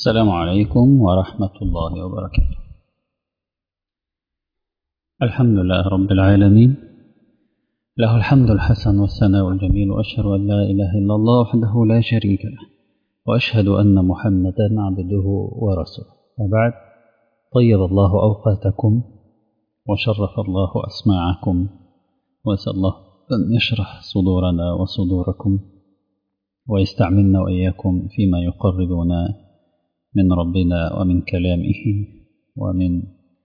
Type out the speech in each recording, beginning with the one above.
السلام عليكم ورحمة الله وبركاته الحمد لله رب العالمين له الحمد الحسن والثناء الجميل وأشهد أن لا إله إلا الله وحده لا شريك له وأشهد أن محمدا عبده ورسوله وبعد طيب الله أوقاتكم وشرف الله أسماعكم وأسأل الله أن يشرح صدورنا وصدوركم ويستعملنا وإياكم فيما يقربنا من ربنا ومن كلامه ومن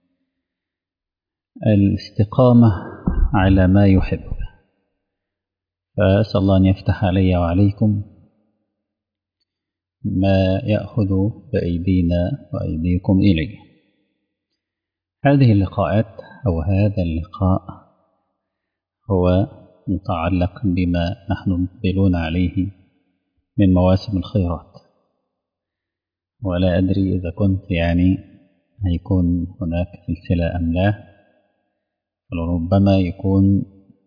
الاستقامة على ما يحب فأسأل الله أن يفتح علي وعليكم ما يأخذ بأيدينا وأيديكم إليه هذه اللقاءات أو هذا اللقاء هو متعلق بما نحن مقبلون عليه من مواسم الخيرات ولا أدري إذا كنت يعني هيكون هناك سلسلة أم لا ولربما يكون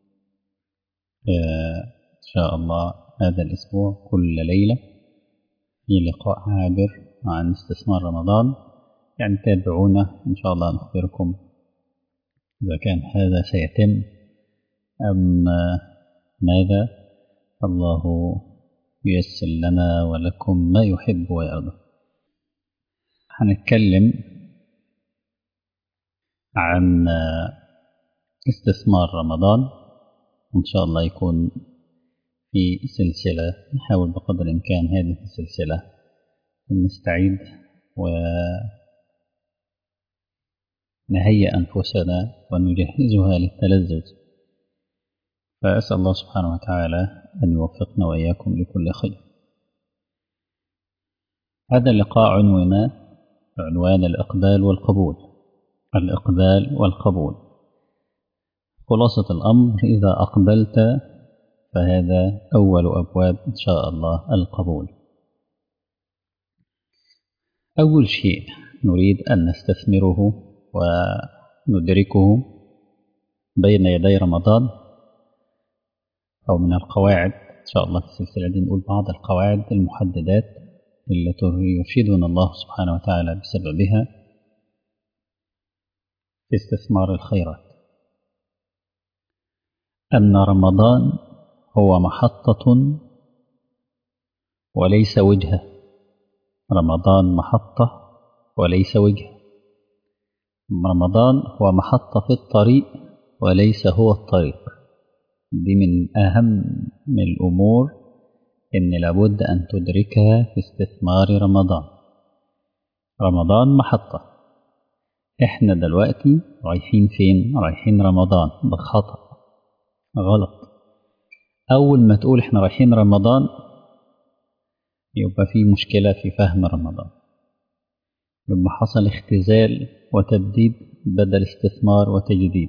إن شاء الله هذا الأسبوع كل ليلة في لقاء عابر عن استثمار رمضان يعني تابعونا إن شاء الله نخبركم إذا كان هذا سيتم أم ماذا الله ييسر لنا ولكم ما يحب ويرضى هنتكلم عن استثمار رمضان وإن شاء الله يكون في سلسلة نحاول بقدر الإمكان هذه السلسلة نستعيد ونهيئ أنفسنا ونجهزها للتلذذ فأسأل الله سبحانه وتعالى أن يوفقنا وإياكم لكل خير هذا اللقاء عنوان عنوان الإقبال والقبول الإقبال والقبول خلاصة الأمر إذا أقبلت فهذا أول أبواب إن شاء الله القبول أول شيء نريد أن نستثمره وندركه بين يدي رمضان أو من القواعد إن شاء الله في السلسلة دي نقول بعض القواعد المحددات التي يرشدنا الله سبحانه وتعالى بسببها في استثمار الخيرات أن رمضان هو محطة وليس وجهة رمضان محطة وليس وجهة رمضان هو محطة في الطريق وليس هو الطريق دي من أهم الأمور إن لابد أن تدركها في استثمار رمضان رمضان محطة إحنا دلوقتي رايحين فين؟ رايحين رمضان بخطأ غلط أول ما تقول إحنا رايحين رمضان يبقى في مشكلة في فهم رمضان يبقى حصل اختزال وتبديد بدل استثمار وتجديد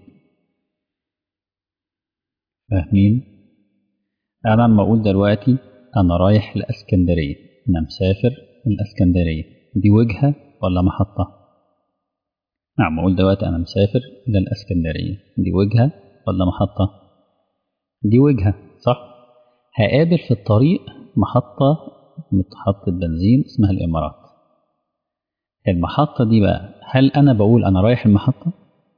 فاهمين؟ أنا لما أقول دلوقتي أنا رايح الأسكندرية أنا مسافر الأسكندرية دي وجهة ولا محطة؟ نعم أقول دلوقتي أنا مسافر إلى الأسكندرية دي وجهة ولا محطة؟ دي وجهة صح؟ هقابل في الطريق محطة محطة بنزين اسمها الإمارات المحطة دي بقى هل أنا بقول أنا رايح المحطة؟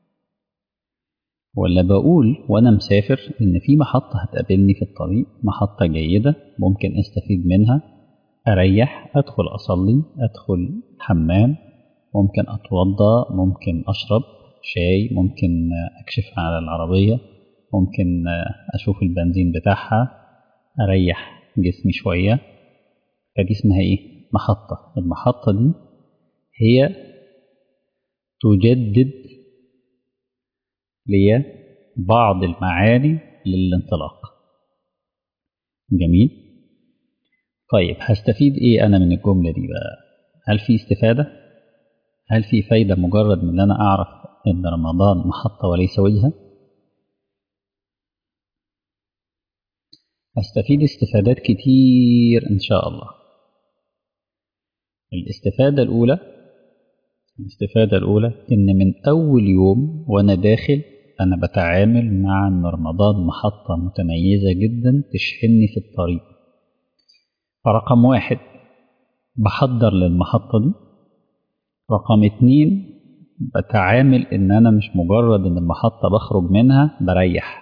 ولا بقول وأنا مسافر إن في محطة هتقابلني في الطريق محطة جيدة ممكن أستفيد منها أريح أدخل أصلي أدخل حمام ممكن أتوضى ممكن أشرب شاي ممكن أكشف على العربية ممكن أشوف البنزين بتاعها أريح جسمي شوية فدي اسمها إيه؟ محطة المحطة دي هي تجدد لي بعض المعاني للانطلاق جميل طيب هستفيد ايه انا من الجمله دي بقى هل في استفاده هل في فايده مجرد من ان انا اعرف ان رمضان محطه وليس وجهه هستفيد استفادات كتير ان شاء الله الاستفاده الاولى الاستفاده الاولى ان من اول يوم وانا داخل أنا بتعامل مع أن رمضان محطة متميزة جدا تشحنني في الطريق فرقم واحد بحضر للمحطة دي رقم اتنين بتعامل ان انا مش مجرد ان المحطة بخرج منها بريح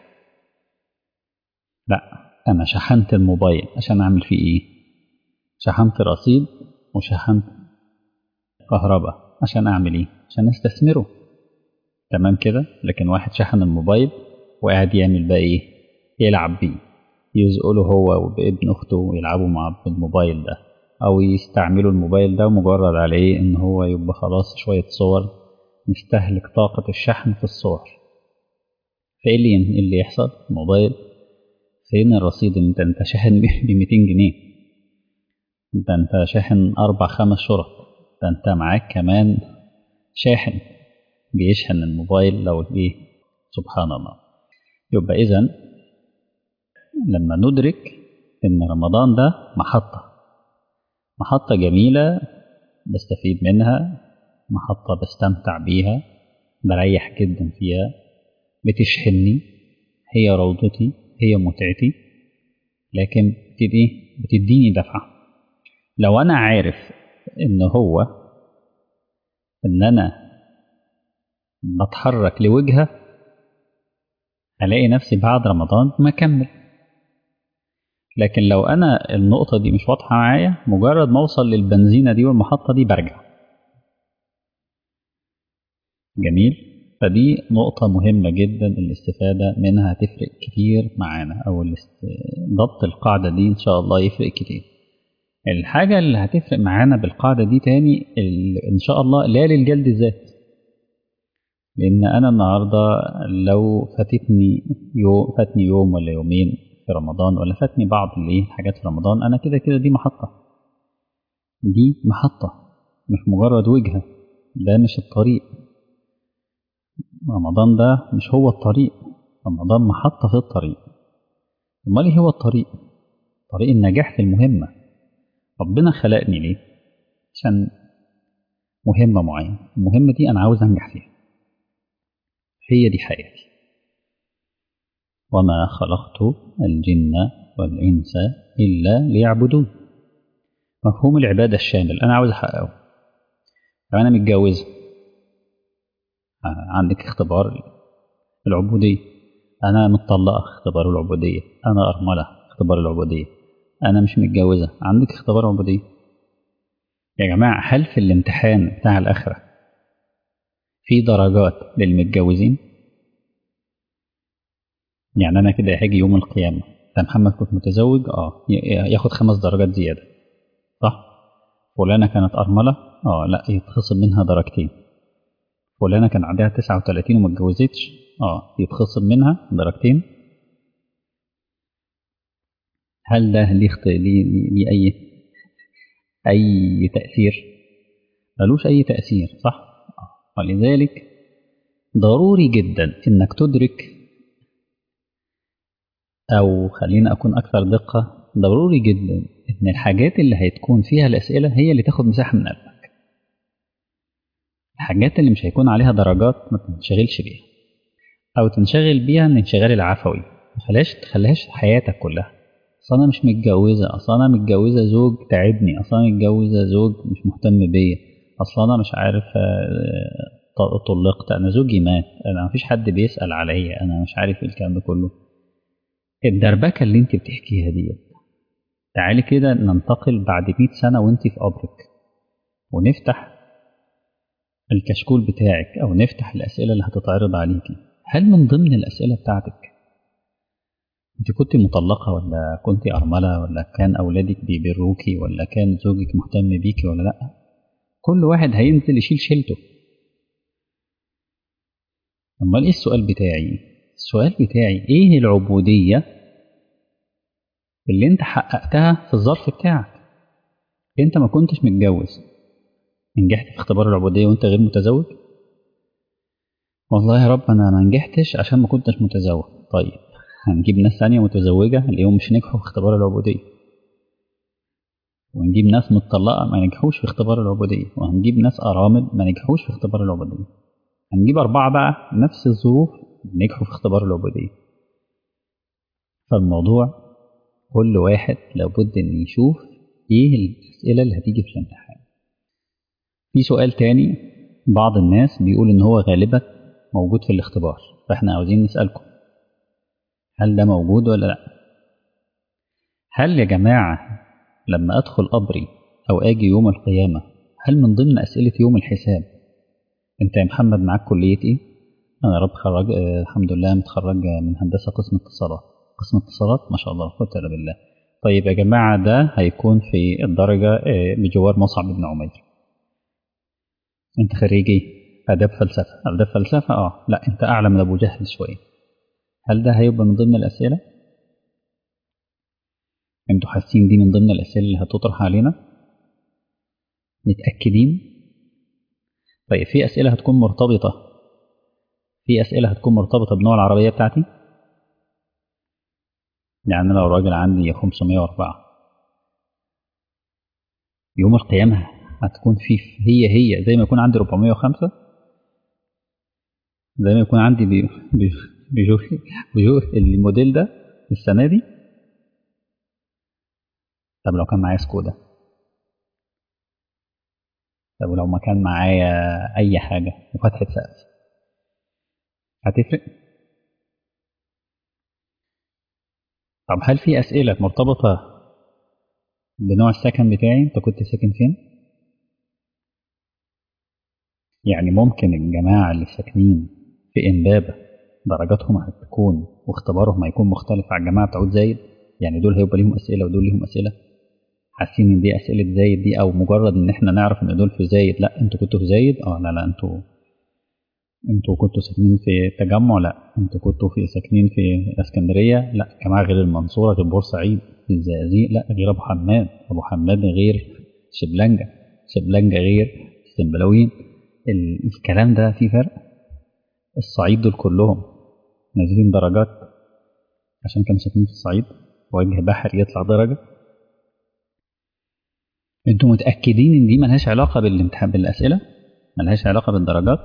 لا انا شحنت الموبايل عشان اعمل فيه ايه شحنت رصيد وشحنت كهرباء عشان اعمل ايه عشان استثمره تمام كده لكن واحد شحن الموبايل وقاعد يعمل بقى ايه يلعب بيه يزقله هو وابن اخته ويلعبوا مع الموبايل ده او يستعملوا الموبايل ده مجرد عليه ان هو يبقى خلاص شوية صور مستهلك طاقة الشحن في الصور فايه اللي اللي يحصل الموبايل فين الرصيد انت انت شاحن ب 200 جنيه انت انت شاحن اربع خمس شرط ده انت معاك كمان شاحن بيشحن الموبايل لو ايه سبحان الله يبقى اذا لما ندرك ان رمضان ده محطة محطة جميلة بستفيد منها محطة بستمتع بيها بريح جدا فيها بتشحنني هي روضتي هي متعتي لكن بتدي بتديني دفعة لو أنا عارف إن هو إن أنا بتحرك لوجهة ألاقي نفسي بعد رمضان ما أكمل لكن لو أنا النقطة دي مش واضحة معايا مجرد ما أوصل للبنزينة دي والمحطة دي برجع جميل فدي نقطة مهمة جدا الاستفادة منها هتفرق كتير معانا أو ضبط القاعدة دي إن شاء الله يفرق كتير الحاجة اللي هتفرق معانا بالقاعدة دي تاني إن شاء الله لا للجلد الذات لأن أنا النهاردة لو فاتتني يوم فاتني يوم ولا يومين في رمضان ولا فاتني بعض اللي حاجات في رمضان أنا كده كده دي محطة دي محطة مش مجرد وجهة ده مش الطريق رمضان ده مش هو الطريق رمضان محطة في الطريق امال ايه هو الطريق طريق النجاح في المهمة ربنا خلقني ليه عشان مهمة معينة المهمة دي أنا عاوز أنجح فيها هي دي حياتي وما خلقت الجن والإنس إلا ليعبدون مفهوم العبادة الشامل أنا عاوز أحققه لو أنا متجوزة عندك اختبار العبودية أنا متطلقة اختبار العبودية أنا أرملة اختبار العبودية أنا مش متجوزة عندك اختبار عبودية يا جماعة هل في الامتحان بتاع الآخرة في درجات للمتجوزين يعني أنا كده هاجي يوم القيامة أنت محمد كنت متزوج اه ياخد خمس درجات زيادة صح فلانة كانت أرملة اه لا يتخصم منها درجتين فلانة كان عندها 39 وما اتجوزتش اه يتخصم منها درجتين هل ده ليه خط... ليه ليه اي اي تأثير ملوش اي تأثير صح ولذلك ضروري جدا انك تدرك او خلينا اكون اكثر دقة ضروري جدا ان الحاجات اللي هتكون فيها الاسئلة هي اللي تاخد مساحة من قلبك الحاجات اللي مش هيكون عليها درجات ما تنشغلش بيها او تنشغل بيها الانشغال العفوي ما تخليهاش تخليهاش حياتك كلها اصل انا مش متجوزه اصل انا متجوزه زوج تعبني اصل انا متجوزه زوج مش مهتم بيا اصل انا مش عارف طلقت انا زوجي مات انا مفيش حد بيسال عليا انا مش عارف ايه الكلام ده كله الدربكه اللي انت بتحكيها دي تعالي كده ننتقل بعد 100 سنه وانت في قبرك ونفتح الكشكول بتاعك او نفتح الاسئله اللي هتتعرض عليكي هل من ضمن الاسئله بتاعتك انت كنت مطلقه ولا كنت ارمله ولا كان اولادك بيبروكي ولا كان زوجك مهتم بيكي ولا لا كل واحد هينزل يشيل شيلته امال ايه السؤال بتاعي السؤال بتاعي ايه العبوديه اللي انت حققتها في الظرف بتاعك انت ما كنتش متجوز نجحت في اختبار العبودية وانت غير متزوج والله يا رب انا ما نجحتش عشان ما كنتش متزوج طيب هنجيب ناس ثانية متزوجة اليوم مش نجحوا في اختبار العبودية ونجيب ناس متطلقة ما نجحوش في اختبار العبودية وهنجيب ناس أرامل ما نجحوش في اختبار العبودية هنجيب أربعة بقى نفس الظروف نجحوا في اختبار العبودية فالموضوع كل واحد لابد إن يشوف ايه الاسئله اللي هتيجي في الامتحان في سؤال تاني بعض الناس بيقول ان هو غالبا موجود في الاختبار فاحنا عاوزين نسالكم هل ده موجود ولا لا هل يا جماعه لما ادخل قبري او اجي يوم القيامه هل من ضمن اسئله يوم الحساب انت يا محمد معاك كليه ايه انا رب خرج آه الحمد لله متخرج من هندسه قسم اتصالات قسم اتصالات ما شاء الله لا قوه الا بالله طيب يا جماعه ده هيكون في الدرجه آه بجوار مصعب بن عمير انت خريج ايه اداب فلسفه اداب فلسفه اه لا انت اعلى من ابو جهل شويه هل ده هيبقى من ضمن الاسئله انتوا حاسين دي من ضمن الاسئله اللي هتطرح علينا متاكدين طيب في اسئله هتكون مرتبطه في اسئله هتكون مرتبطه بنوع العربيه بتاعتي يعني لو راجل عندي 504 يوم القيامه هتكون في هي هي زي ما يكون عندي 405 زي ما يكون عندي بيجو بيجو بيجو الموديل ده السنه دي طب لو كان معايا سكودا طب ولو ما كان معايا اي حاجه وفتحه سقف هتفرق طب هل في اسئله مرتبطه بنوع السكن بتاعي انت كنت ساكن فين يعني ممكن الجماعه اللي ساكنين في امبابه درجاتهم هتكون واختبارهم هيكون مختلف عن الجماعه بتوع زايد يعني دول هيبقى ليهم اسئله ودول ليهم اسئله حاسين ان دي اسئله زايد دي او مجرد ان احنا نعرف ان دول في زايد لا انتوا كنتوا في زايد اه لا لا انتوا انتوا كنتوا ساكنين في تجمع لا انتوا كنتوا في ساكنين في اسكندريه لا جماعه غير المنصوره غير بورسعيد في الزقازيق لا غير ابو حماد ابو حماد غير شبلنجه شبلنجه غير السنبلاوين الكلام ده فيه فرق الصعيد دول كلهم نازلين درجات عشان كانوا ساكنين في الصعيد وجه بحر يطلع درجة انتوا متأكدين ان دي ملهاش علاقة بالامتحان بالأسئلة ملهاش علاقة بالدرجات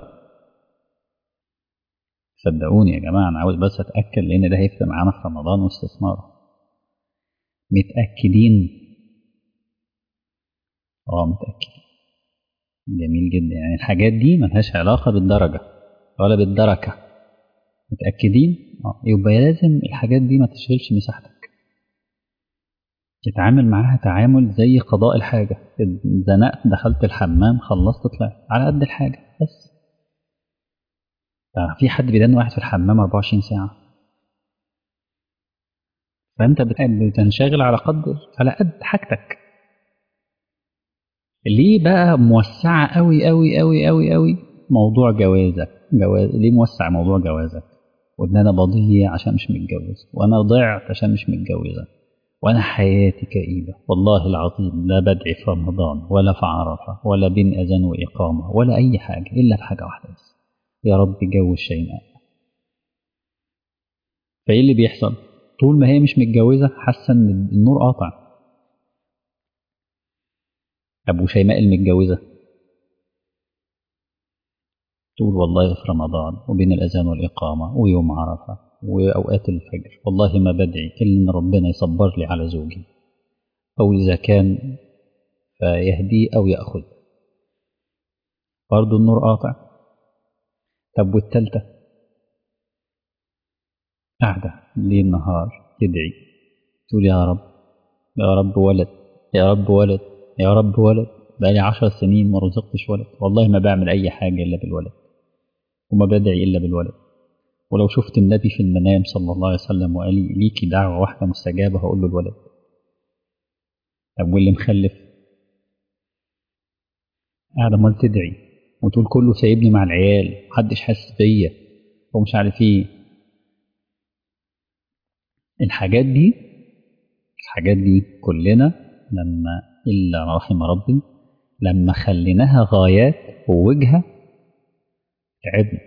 صدقوني يا جماعة أنا عاوز بس أتأكد لأن ده هيفرق معانا في رمضان واستثمار متأكدين اه متأكدين جميل جدا يعني الحاجات دي ملهاش علاقة بالدرجة ولا بالدركة متأكدين اه يبقى لازم الحاجات دي ما تشغلش مساحتك تتعامل معاها تعامل زي قضاء الحاجة زنقت دخلت الحمام خلصت طلعت على قد الحاجة بس في حد بيدان واحد في الحمام 24 ساعة فأنت بتنشغل على قدر على قد حاجتك ليه بقى موسعة أوي أوي أوي أوي أوي موضوع جوازك جواز ليه موسع موضوع جوازك وإن أنا بضيع عشان مش متجوز وأنا ضعت عشان مش متجوزة وأنا حياتي كئيبة والله العظيم لا بدعي في رمضان ولا في عرفة ولا بين أذان وإقامة ولا أي حاجة إلا في حاجة واحدة بس يا رب جوز شيماء فإيه اللي بيحصل؟ طول ما هي مش متجوزة حاسة إن النور قاطع أبو شيماء المتجوزة تقول والله في رمضان وبين الأذان والإقامة ويوم عرفة وأوقات الفجر والله ما بدعي إلا إن ربنا يصبر لي على زوجي أو إذا كان فيهديه أو يأخذ برضه النور قاطع طب والتالتة قاعدة ليل نهار تدعي تقول يا رب يا رب ولد يا رب ولد يا رب ولد بقالي عشر سنين ما رزقتش ولد والله ما بعمل أي حاجة إلا بالولد وما بدعي إلا بالولد ولو شفت النبي في المنام صلى الله عليه وسلم وقال لي ليكي دعوة واحدة مستجابة هقول له الولد طب واللي مخلف قاعدة امال تدعي وتقول كله سايبني مع العيال محدش حاسس بيا ومش عارف ايه الحاجات دي الحاجات دي كلنا لما إلا رحم ربي لما خليناها غايات ووجهة تعبنا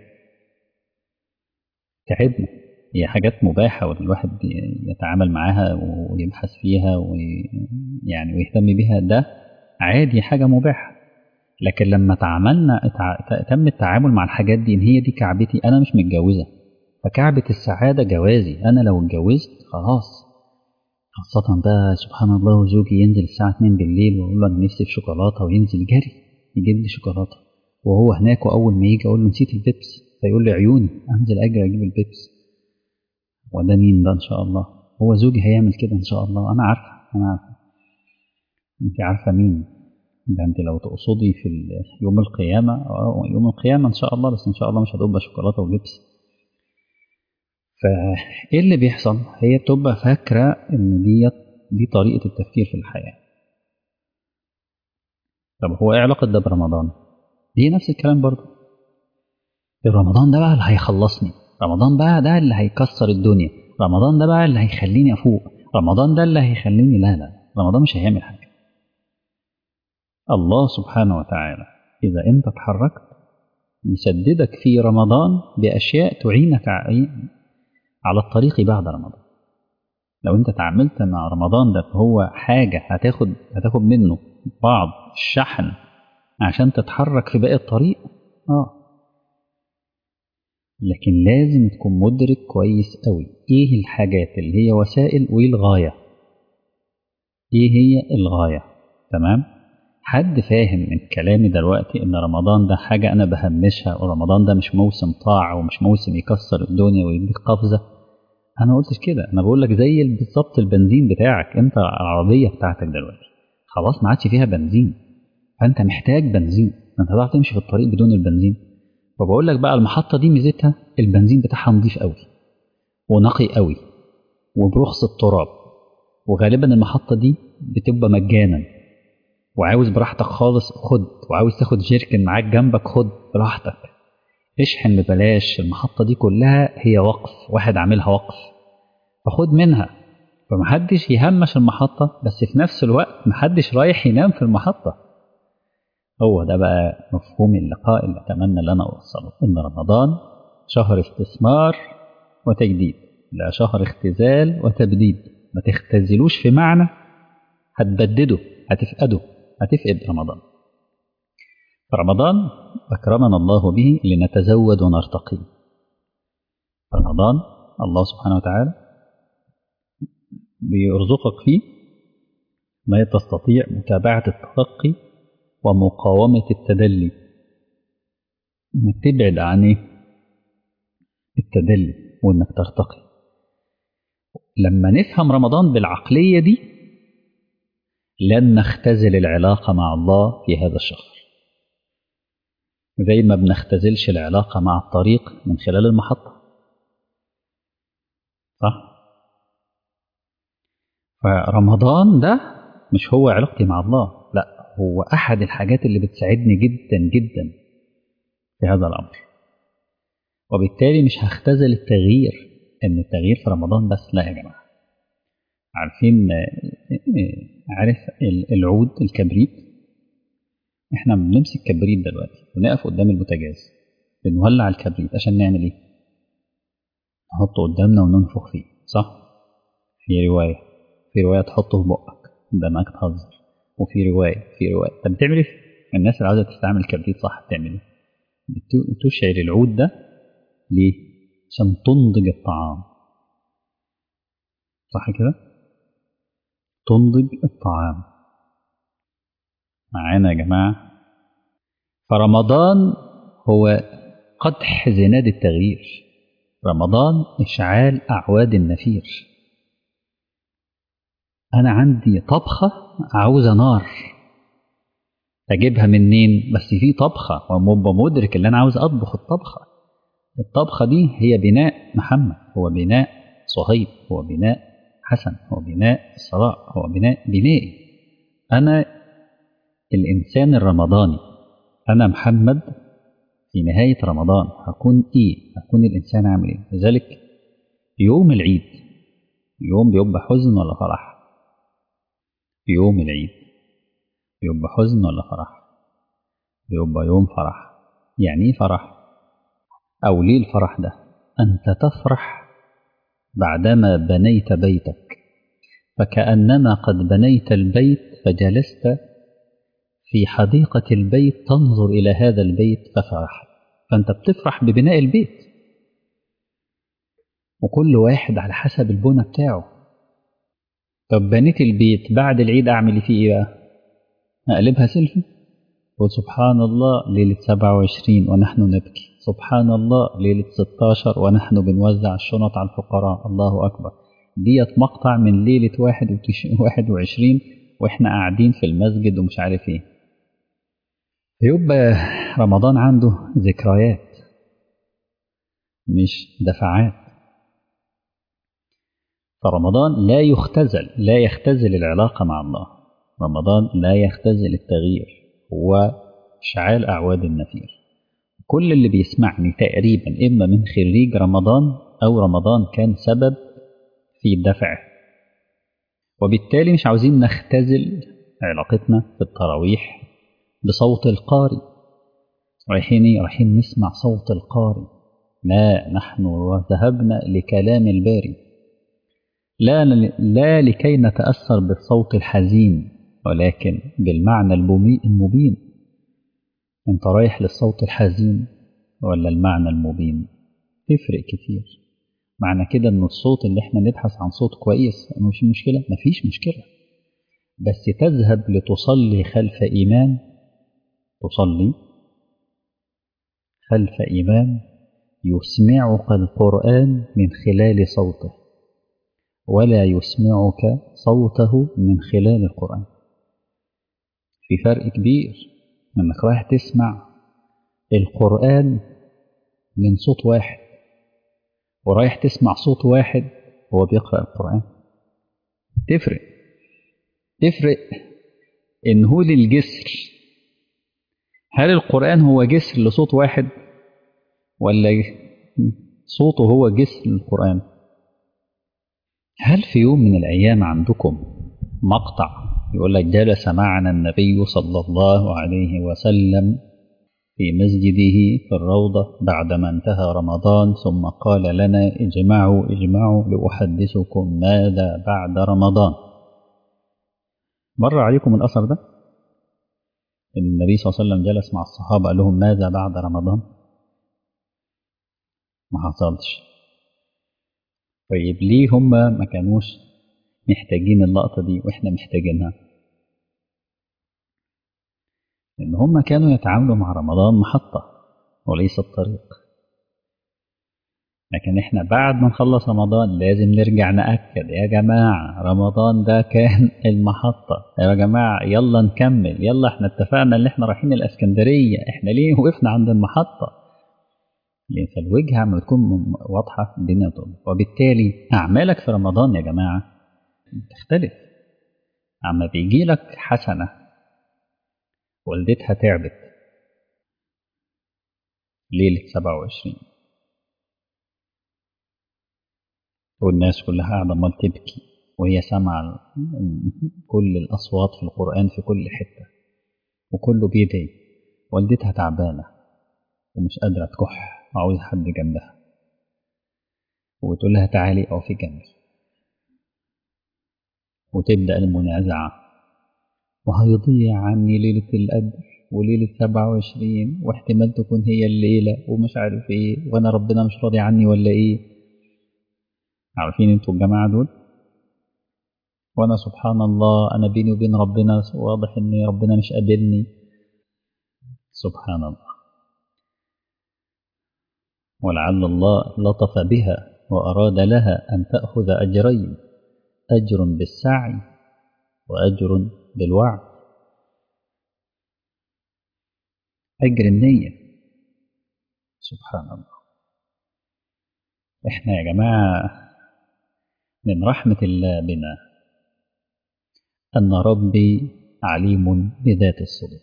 تعبنا هي حاجات مباحة والواحد يتعامل معاها ويبحث فيها ويعني ويهتم بها ده عادي حاجة مباحة لكن لما تعاملنا تم التعامل مع الحاجات دي ان هي دي كعبتي انا مش متجوزة فكعبة السعادة جوازي انا لو اتجوزت خلاص خاصة بقى سبحان الله وزوجي ينزل الساعة 2 بالليل وأقول له أنا نفسي في شوكولاتة وينزل جري يجيب لي شوكولاتة وهو هناك وأول ما يجي أقول له نسيت البيبس فيقول لي عيوني أنزل أجري أجيب البيبس وده مين ده إن شاء الله هو زوجي هيعمل كده إن شاء الله أنا عارفة أنا عارفة أنت عارفة مين ده أنت لو تقصدي في يوم القيامة أه يوم القيامة إن شاء الله بس إن شاء الله مش هتبقى شوكولاتة ولبس فإيه اللي بيحصل هي بتبقى فاكرة إن دي دي طريقة التفكير في الحياة طب هو إيه علاقة ده برمضان دي نفس الكلام برضه رمضان ده بقى اللي هيخلصني رمضان بقى ده اللي هيكسر الدنيا رمضان ده بقى اللي هيخليني أفوق رمضان ده اللي هيخليني لا لا رمضان مش هيعمل حاجة الله سبحانه وتعالى إذا أنت اتحركت يسددك في رمضان بأشياء تعينك على الطريق بعد رمضان لو أنت تعاملت مع رمضان ده هو حاجة هتاخد هتاخد منه بعض الشحن عشان تتحرك في باقي الطريق آه لكن لازم تكون مدرك كويس قوي ايه الحاجات اللي هي وسائل وايه الغايه ايه هي الغايه تمام حد فاهم من كلامي دلوقتي ان رمضان ده حاجه انا بهمشها ورمضان ده مش موسم طاعه ومش موسم يكسر الدنيا ويديك قفزه انا ما قلتش كده انا بقول لك زي بالظبط البنزين بتاعك انت العربيه بتاعتك دلوقتي خلاص ما عادش فيها بنزين فانت محتاج بنزين انت هتعرف تمشي في الطريق بدون البنزين فبقول لك بقى المحطة دي ميزتها البنزين بتاعها نظيف قوي ونقي قوي وبرخص التراب وغالبا المحطة دي بتبقى مجانا وعاوز براحتك خالص خد وعاوز تاخد جيركن معاك جنبك خد براحتك اشحن ببلاش المحطة دي كلها هي وقف واحد عاملها وقف فخد منها فمحدش يهمش المحطة بس في نفس الوقت محدش رايح ينام في المحطة هو ده بقى مفهوم اللقاء اللي أتمنى أن أنا أوصله إن رمضان شهر استثمار وتجديد لا شهر اختزال وتبديد ما تختزلوش في معنى هتبدده هتفقده هتفقد رمضان رمضان أكرمنا الله به لنتزود ونرتقي رمضان الله سبحانه وتعالى بيرزقك فيه ما تستطيع متابعة الترقي ومقاومة التدلي انك تبعد عن ايه التدلي وانك ترتقي لما نفهم رمضان بالعقلية دي لن نختزل العلاقة مع الله في هذا الشهر زي ما بنختزلش العلاقة مع الطريق من خلال المحطة صح فرمضان ده مش هو علاقتي مع الله لا هو أحد الحاجات اللي بتساعدني جدا جدا في هذا الأمر وبالتالي مش هختزل التغيير إن التغيير في رمضان بس لا يا جماعة عارفين عارف العود الكبريت احنا بنمسك كبريت دلوقتي ونقف قدام البوتاجاز بنولع الكبريت عشان نعمل ايه نحطه قدامنا وننفخ فيه صح في رواية في رواية تحطه في بقك قدامك تهزر وفي رواية في رواية طب بتعمل ايه الناس اللي عاوزة تستعمل كبريت صح بتعمل ايه بتشعل العود ده ليه عشان تنضج الطعام صح كده تنضج الطعام معانا يا جماعة فرمضان هو قدح زناد التغيير رمضان إشعال أعواد النفير أنا عندي طبخة عاوزة نار أجيبها منين بس في طبخة وأبقى مدرك اللي أنا عاوز أطبخ الطبخة الطبخة دي هي بناء محمد هو بناء صهيب هو بناء حسن هو بناء الصلاح هو بناء بنائي أنا الإنسان الرمضاني أنا محمد في نهاية رمضان هكون إيه هكون الإنسان عامل إيه لذلك يوم العيد يوم بيبقى حزن ولا فرح يوم العيد بيبقى حزن ولا فرح بيبقى يوم فرح يعني ايه فرح او ليه الفرح ده انت تفرح بعدما بنيت بيتك فكانما قد بنيت البيت فجلست في حديقه البيت تنظر الى هذا البيت ففرحت فانت بتفرح ببناء البيت وكل واحد على حسب البنى بتاعه طب بنيت البيت بعد العيد أعمل فيه إيه بقى؟ أقلبها سيلفي قول سبحان الله ليلة 27 ونحن نبكي سبحان الله ليلة 16 ونحن بنوزع الشنط على الفقراء الله أكبر ديت مقطع من ليلة 21 وإحنا قاعدين في المسجد ومش عارف إيه يبقى رمضان عنده ذكريات مش دفعات فرمضان لا يختزل لا يختزل العلاقة مع الله رمضان لا يختزل التغيير هو شعال أعواد النفير كل اللي بيسمعني تقريبا إما من خريج رمضان أو رمضان كان سبب في دفعه وبالتالي مش عاوزين نختزل علاقتنا في التراويح بصوت القارئ رايحين ايه رايحين نسمع صوت القارئ لا نحن ذهبنا لكلام الباري لا لا لكي نتأثر بالصوت الحزين ولكن بالمعنى المبين انت رايح للصوت الحزين ولا المعنى المبين تفرق كتير معنى كده ان الصوت اللي احنا نبحث عن صوت كويس مش مشكلة مفيش مشكلة بس تذهب لتصلي خلف إمام تصلي خلف إمام يسمعك القرآن من خلال صوته ولا يسمعك صوته من خلال القرآن في فرق كبير انك رايح تسمع القرآن من صوت واحد ورايح تسمع صوت واحد وهو بيقرأ القرآن تفرق تفرق إن هو للجسر هل القرآن هو جسر لصوت واحد ولا صوته هو جسر للقرآن هل في يوم من الأيام عندكم مقطع يقول لك جلس معنا النبي صلى الله عليه وسلم في مسجده في الروضة بعدما انتهى رمضان ثم قال لنا اجمعوا اجمعوا لأحدثكم ماذا بعد رمضان مر عليكم الأثر ده النبي صلى الله عليه وسلم جلس مع الصحابة قال لهم ماذا بعد رمضان ما حصلش طيب ليه هم ما كانوش محتاجين اللقطة دي وإحنا محتاجينها لأن هم كانوا يتعاملوا مع رمضان محطة وليس الطريق لكن احنا بعد ما نخلص رمضان لازم نرجع نأكد يا جماعة رمضان ده كان المحطة يا جماعة يلا نكمل يلا احنا اتفقنا ان احنا رايحين الاسكندرية احنا ليه وقفنا عند المحطة لأن فالوجهة عم تكون واضحة الدنيا طول وبالتالي أعمالك في رمضان يا جماعة تختلف عما بيجي لك حسنة والدتها تعبت ليلة 27 والناس كلها قاعدة عمال تبكي وهي سامعة كل الأصوات في القرآن في كل حتة وكله بيدعي والدتها تعبانة ومش قادرة تكح وعاوزة حد جنبها وتقول لها تعالي أو في جنبي وتبدأ المنازعة وهيضيع عني ليلة القدر وليلة 27 واحتمال تكون هي الليلة ومش عارف ايه وانا ربنا مش راضي عني ولا ايه عارفين انتوا الجماعة دول وانا سبحان الله انا بيني وبين ربنا واضح ان ربنا مش قابلني سبحان الله ولعل الله لطف بها وأراد لها أن تأخذ أجرين أجر بالسعي وأجر بالوعد أجر النية سبحان الله إحنا يا جماعة من رحمة الله بنا أن ربي عليم بذات الصدور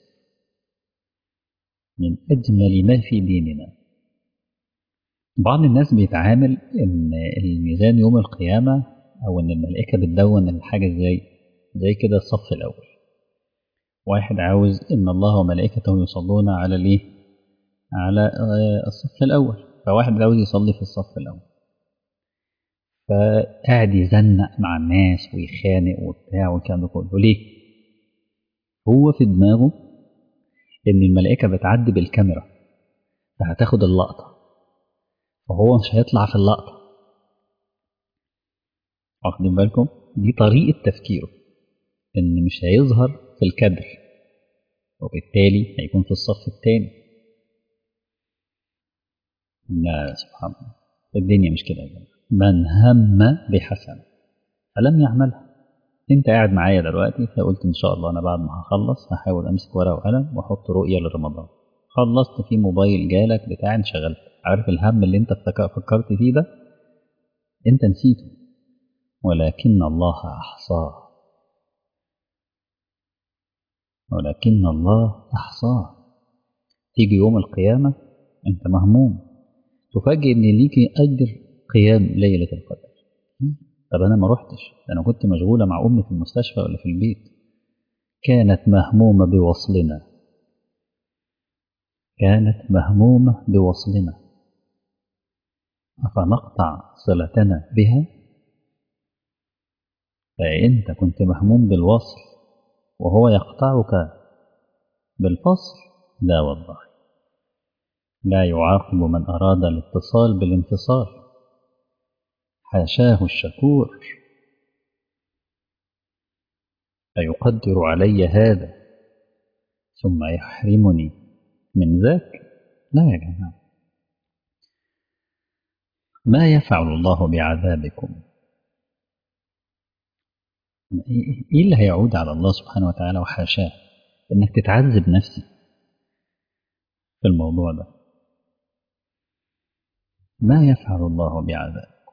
من أجمل ما في ديننا بعض الناس بيتعامل ان الميزان يوم القيامة او ان الملائكة بتدون الحاجة ازاي زي كده الصف الاول واحد عاوز ان الله وملائكته يصلون على الايه على الصف الاول فواحد عاوز يصلي في الصف الاول فقاعد يزنق مع الناس ويخانق وبتاع والكلام ده كله ليه هو في دماغه ان الملائكة بتعدي بالكاميرا فهتاخد اللقطة وهو مش هيطلع في اللقطة واخدين بالكم دي طريقة تفكيره إن مش هيظهر في الكدر وبالتالي هيكون في الصف الثاني لا سبحان الله الدنيا مش كده يا جماعة من هم بحسنة فلم يعملها انت قاعد معايا دلوقتي فقلت ان شاء الله انا بعد ما هخلص هحاول امسك ورقه وقلم واحط رؤيه لرمضان خلصت في موبايل جالك بتاع انشغلت عارف الهم اللي انت فكرت فيه ده انت نسيته ولكن الله احصاه ولكن الله احصاه تيجي يوم القيامه انت مهموم تفاجئ ان ليكي اجر قيام ليله القدر طب انا ما رحتش انا كنت مشغوله مع امي في المستشفى ولا في البيت كانت مهمومه بوصلنا كانت مهمومه بوصلنا افنقطع صلتنا بها فانت كنت مهموم بالوصل وهو يقطعك بالفصل لا والله لا يعاقب من اراد الاتصال بالانفصال حاشاه الشكور أيقدر علي هذا ثم يحرمني من ذاك لا يا جماعة ما يفعل الله بعذابكم ايه اللي هيعود على الله سبحانه وتعالى وحاشاه انك تتعذب نفسي في الموضوع ده ما يفعل الله بعذابكم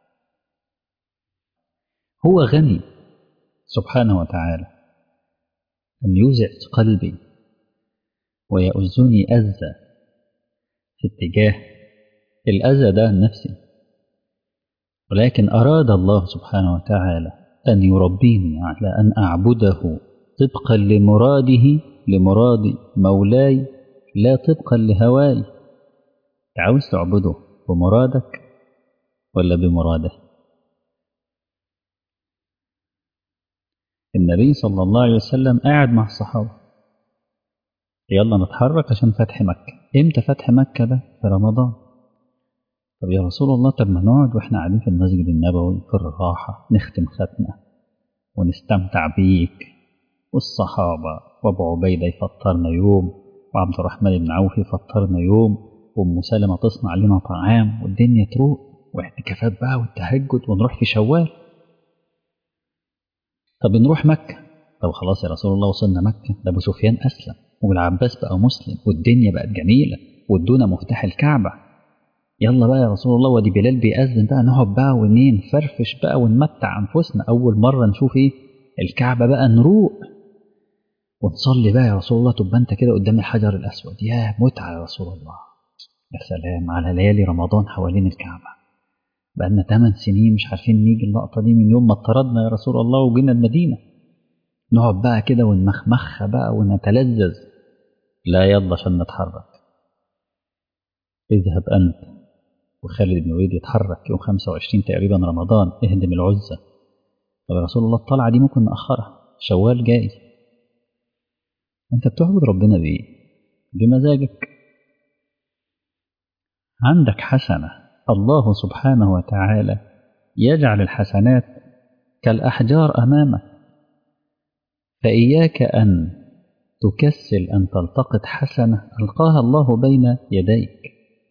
هو غني سبحانه وتعالى أن يوزع قلبي ويؤذني أذى في اتجاه الأذى ده النفسي ولكن أراد الله سبحانه وتعالى أن يربيني على أن أعبده طبقا لمراده لمراد مولاي لا طبقا لهواي عاوز تعبده بمرادك ولا بمراده النبي صلى الله عليه وسلم قاعد مع الصحابة يلا نتحرك عشان فتح مكة امتى فتح مكة ده في رمضان طب يا رسول الله طب ما نقعد واحنا قاعدين في المسجد النبوي في الراحة نختم ختمة ونستمتع بيك والصحابة وابو عبيدة يفطرنا يوم وعبد الرحمن بن عوف يفطرنا يوم وام سلمة تصنع لنا طعام والدنيا تروق واعتكافات بقى والتهجد ونروح في شوال طب نروح مكة طب خلاص يا رسول الله وصلنا مكة ده أبو سفيان أسلم والعباس بقى مسلم والدنيا بقت جميلة وادونا مفتاح الكعبة يلا بقى يا رسول الله ودي بلال بيأذن بقى نقعد بقى ونين نفرفش بقى ونمتع أنفسنا أول مرة نشوف إيه الكعبة بقى نروق ونصلي بقى يا رسول الله تبقى أنت كده قدام الحجر الأسود يا متعة يا رسول الله يا سلام على ليالي رمضان حوالين الكعبة بقالنا 8 سنين مش عارفين نيجي اللقطة دي من يوم ما اطردنا يا رسول الله وجينا المدينة نقعد بقى كده ونمخمخها بقى ونتلذذ لا يلا عشان نتحرك اذهب أنت وخالد بن وليد يتحرك يوم 25 تقريبا رمضان اهدم العزة طب يا رسول الله الطلعة دي ممكن نأخرها شوال جاي انت بتعبد ربنا بإيه بمزاجك عندك حسنة الله سبحانه وتعالى يجعل الحسنات كالأحجار أمامك فإياك أن تكسل أن تلتقط حسنة ألقاها الله بين يديك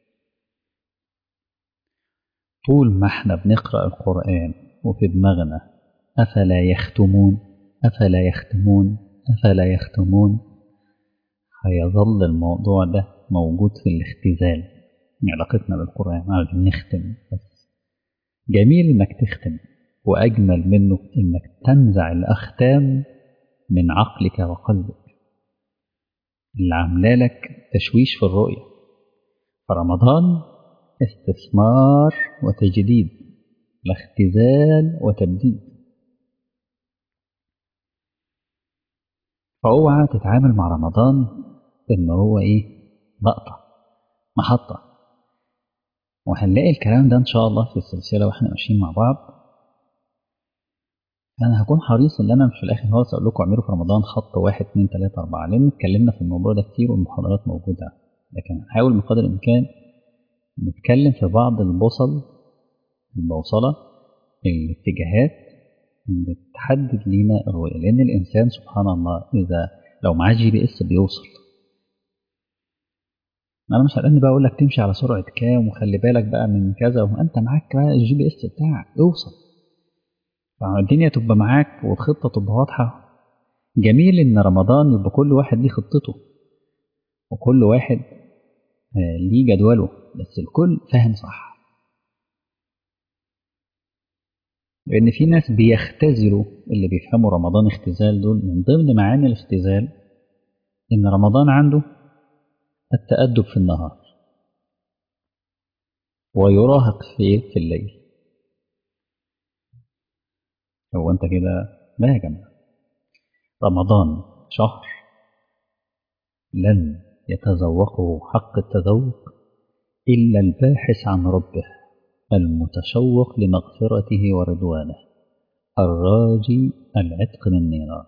طول ما احنا بنقرأ القرآن وفي دماغنا أفلا يختمون أفلا يختمون أفلا يختمون هيظل الموضوع ده موجود في الاختزال علاقتنا بالقرآن عاوزين نختم بس جميل إنك تختم وأجمل منه إنك تنزع الأختام من عقلك وقلبك اللي عامله لك تشويش في الرؤية فرمضان استثمار وتجديد لا اختزال وتبديد فاوعى تتعامل مع رمضان ان هو ايه لقطه محطه وهنلاقي الكلام ده ان شاء الله في السلسله واحنا ماشيين مع بعض انا هكون حريص ان انا مش في الاخر خالص اقول لكم اعملوا في رمضان خط واحد اتنين تلاته اربعه لان اتكلمنا في الموضوع ده كتير والمحاضرات موجوده لكن هنحاول من قدر الامكان نتكلم في بعض البوصل البوصله الاتجاهات بتحدد لينا الرؤية لأن الإنسان سبحان الله إذا لو معاه جي بي إس بيوصل أنا مش هلقني بقى أقول لك تمشي على سرعة كام وخلي بالك بقى من كذا وأنت معاك بقى الجي بي إس بتاعك اوصل فالدنيا تبقى معاك والخطة تبقى واضحة جميل إن رمضان يبقى كل واحد ليه خطته وكل واحد ليه جدوله بس الكل فاهم صح لأن في ناس بيختزلوا اللي بيفهموا رمضان اختزال دول من ضمن معاني الاختزال إن رمضان عنده التأدب في النهار ويراهق في في الليل هو أنت كده لا يا جماعة رمضان شهر لن يتذوقه حق التذوق إلا الباحث عن ربه المتشوق لمغفرته ورضوانه الراجي العتق من النيران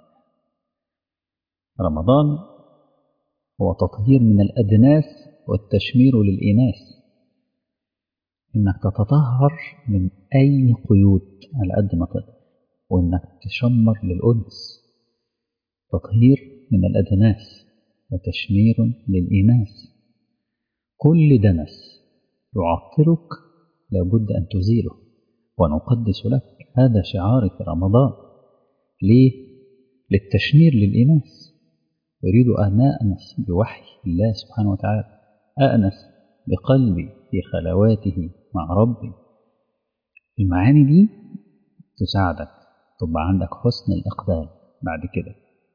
رمضان هو تطهير من الأدناس والتشمير للإناث إنك تتطهر من أي قيود على قد ما تقدر وإنك تشمر للأنس تطهير من الأدناس وتشمير للإناث كل دنس يعطلك لابد أن تزيله ونقدس لك هذا شعارك في رمضان ليه؟ للتشمير للإناث أريد أن أأنس بوحي الله سبحانه وتعالى أأنس بقلبي في خلواته مع ربي المعاني دي تساعدك تبقى عندك حسن الإقبال بعد كده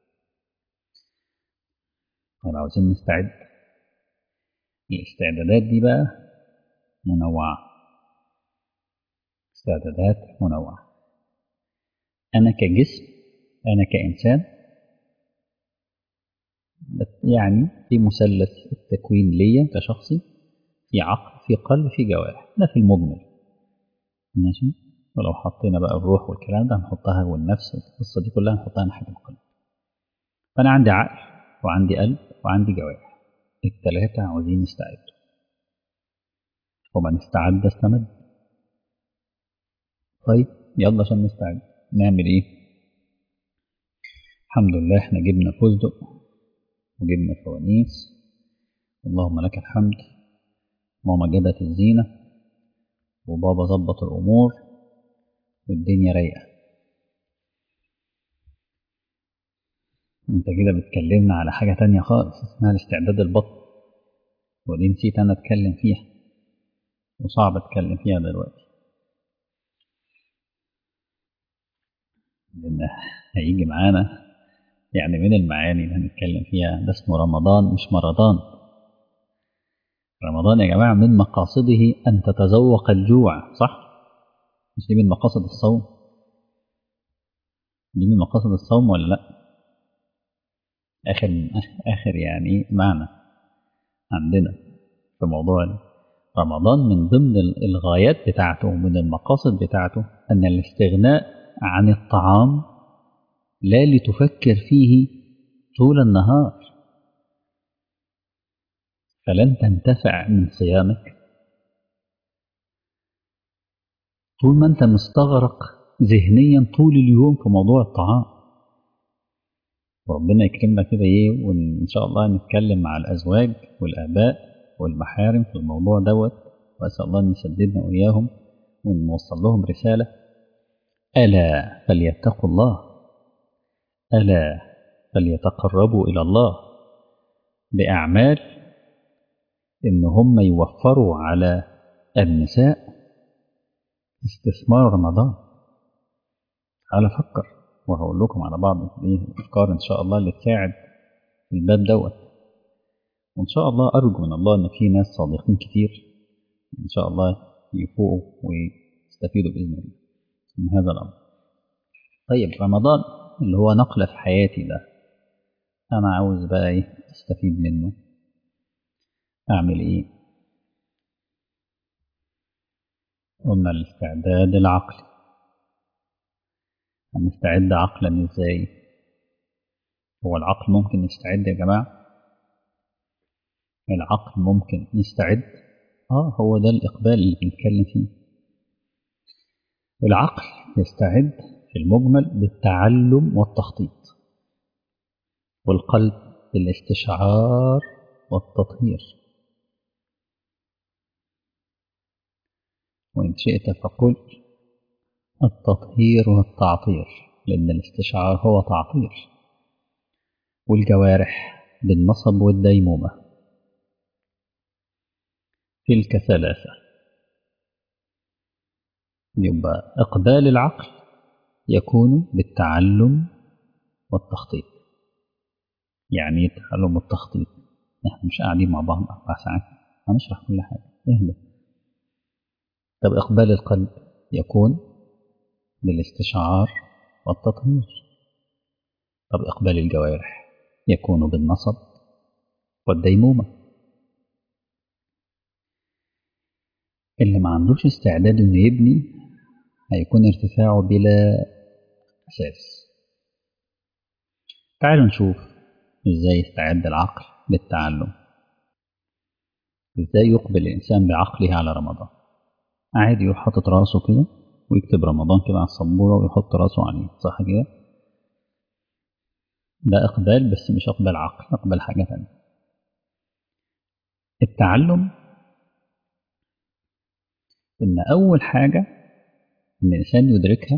طيب عاوزين نستعد الاستعدادات دي بقى منوعة استعدادات منوعة أنا كجسم أنا كإنسان يعني في مثلث التكوين ليا كشخصي في عقل في قلب في جوارح ده في المجمل ماشي ولو حطينا بقى الروح والكلام ده هنحطها والنفس القصة دي كلها هنحطها ناحية القلب فأنا عندي عقل وعندي قلب وعندي جوارح التلاتة عاوزين يستعدوا ومن استعد استمد طيب يلا عشان نستعد نعمل ايه الحمد لله احنا جبنا فستق وجبنا فوانيس اللهم لك الحمد ماما جابت الزينة وبابا ظبط الأمور والدنيا رايقة انت كده بتكلمنا على حاجة تانية خالص اسمها الاستعداد البطن ودي نسيت انا اتكلم فيها وصعب اتكلم فيها دلوقتي لان هيجي معانا يعني من المعاني اللي هنتكلم فيها ده اسمه رمضان مش مرضان رمضان يا جماعة من مقاصده أن تتذوق الجوع صح؟ مش دي من مقاصد الصوم؟ دي من مقاصد الصوم ولا لأ؟ آخر آخر يعني معنى عندنا في موضوع رمضان من ضمن الغايات بتاعته ومن المقاصد بتاعته أن الاستغناء عن الطعام لا لتفكر فيه طول النهار فلن تنتفع من صيامك طول ما انت مستغرق ذهنيا طول اليوم في موضوع الطعام وربنا يكرمنا كده ايه وان شاء الله نتكلم مع الازواج والاباء والمحارم في الموضوع دوت واسال الله ان يسددنا واياهم ونوصل لهم رساله الا فليتقوا الله الا فليتقربوا الى الله باعمال ان هم يوفروا على النساء استثمار رمضان تعالى فكر وهقول لكم على بعض الافكار ان شاء الله اللي تساعد في الباب دوت وان شاء الله ارجو من الله ان في ناس صادقين كتير ان شاء الله يفوقوا ويستفيدوا باذن الله من هذا الامر طيب رمضان اللي هو نقله في حياتي ده انا عاوز بقى ايه استفيد منه اعمل ايه قلنا الاستعداد العقلي هنستعد عقلا ازاي هو العقل ممكن يستعد يا جماعة العقل ممكن يستعد اه هو ده الإقبال اللي بنتكلم فيه العقل يستعد في المجمل بالتعلم والتخطيط والقلب بالاستشعار والتطهير وإن شئت فقل التطهير والتعطير لأن الاستشعار هو تعطير والجوارح بالنصب والديمومة تلك ثلاثة يبقى إقبال العقل يكون بالتعلم والتخطيط يعني ايه التعلم والتخطيط احنا مش قاعدين مع بعض أربع ساعات هنشرح كل حاجة اهدى طب إقبال القلب يكون بالاستشعار والتطهير طب إقبال الجوارح يكون بالنصب والديمومة اللي ما عندوش استعداد انه يبني هيكون ارتفاعه بلا أساس تعالوا نشوف ازاي يستعد العقل للتعلم ازاي يقبل الإنسان بعقله على رمضان عادي يروح حاطط راسه كده ويكتب رمضان كده على السبورة ويحط راسه عليه صح كده ده إقبال بس مش إقبال عقل إقبال حاجة تانية التعلم إن أول حاجة إن الإنسان يدركها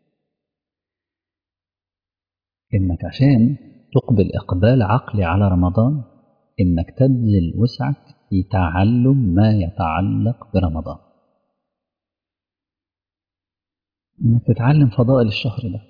إنك عشان تقبل إقبال عقلي على رمضان إنك تبذل وسعك في تعلم ما يتعلق برمضان إنك تتعلم فضائل الشهر ده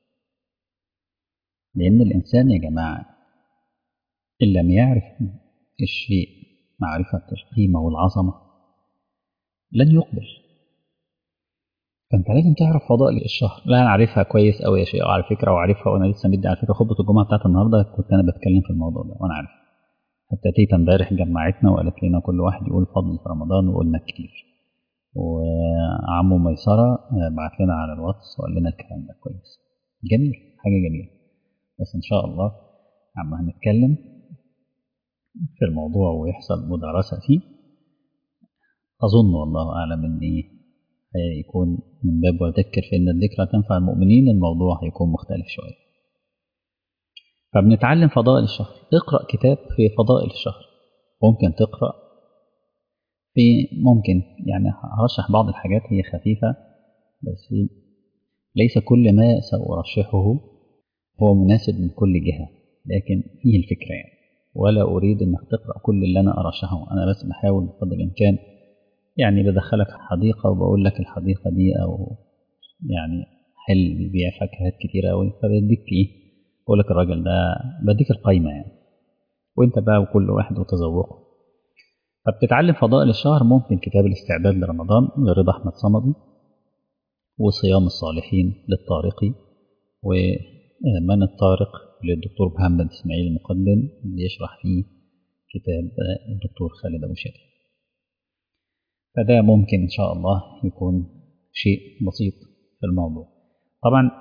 لأن الإنسان يا جماعة إن لم يعرف الشيء معرفة القيمة والعظمة لن يقبل فأنت لازم تعرف فضائل الشهر لا أنا عارفها كويس أوي يا شيء على فكرة وعارفها وأنا لسه مدي على فكرة خطبة الجمعة بتاعت النهاردة كنت أنا بتكلم في الموضوع ده وأنا عارف حتى تيتا امبارح جمعتنا وقالت لنا كل واحد يقول فضل في رمضان وقلنا كتير وعمو ميسرة بعت لنا على الواتس وقال لنا الكلام ده كويس جميل حاجة جميلة بس إن شاء الله عما هنتكلم في الموضوع ويحصل مدارسة فيه أظن والله أعلم إن إيه هيكون من باب وذكر فإن الذكرى تنفع المؤمنين الموضوع هيكون مختلف شوية فبنتعلم فضائل الشهر اقرأ كتاب في فضائل الشهر ممكن تقرأ في ممكن يعني هرشح بعض الحاجات هي خفيفة بس ليس كل ما سأرشحه هو مناسب من كل جهة لكن فيه الفكرة يعني ولا أريد أنك تقرأ كل اللي أنا أرشحه أنا بس بحاول بقدر الإمكان يعني بدخلك حديقة وبقول لك الحديقة دي أو يعني حل بيبيع فاكهات كتير أوي فبديك إيه بقول لك الراجل ده بديك القايمة يعني وأنت بقى وكل واحد وتذوقه فبتتعلم فضائل الشهر ممكن كتاب الاستعداد لرمضان لرضا أحمد صمدي وصيام الصالحين للطارقي ومن الطارق للدكتور محمد إسماعيل المقدم اللي يشرح فيه كتاب الدكتور خالد أبو شادي فده ممكن إن شاء الله يكون شيء بسيط في الموضوع طبعا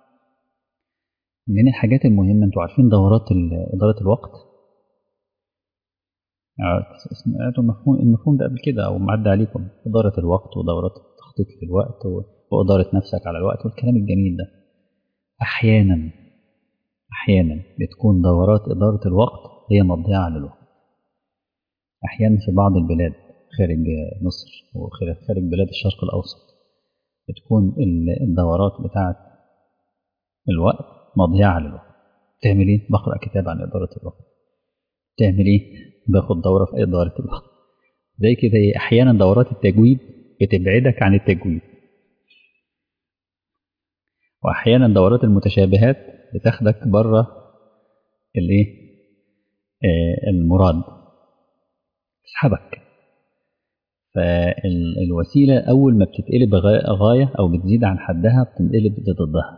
من الحاجات المهمة انتوا عارفين دورات إدارة الوقت سمعتوا المفهوم المفهوم ده قبل كده أو معدى عليكم إدارة الوقت ودورات التخطيط للوقت وإدارة نفسك على الوقت والكلام الجميل ده أحيانا أحيانا بتكون دورات إدارة الوقت هي مضيعة للوقت أحيانا في بعض البلاد خارج مصر وخارج بلاد الشرق الأوسط بتكون الدورات بتاعة الوقت مضيعة للوقت تعمل إيه؟ بقرأ كتاب عن إدارة الوقت تعمل إيه؟ باخد دورة في إدارة الوقت زي كده أحيانا دورات التجويد بتبعدك عن التجويد وأحيانا دورات المتشابهات بتاخدك بره الإيه؟ آه المراد تسحبك فالوسيلة أول ما بتتقلب غاية أو بتزيد عن حدها بتنقلب ضدها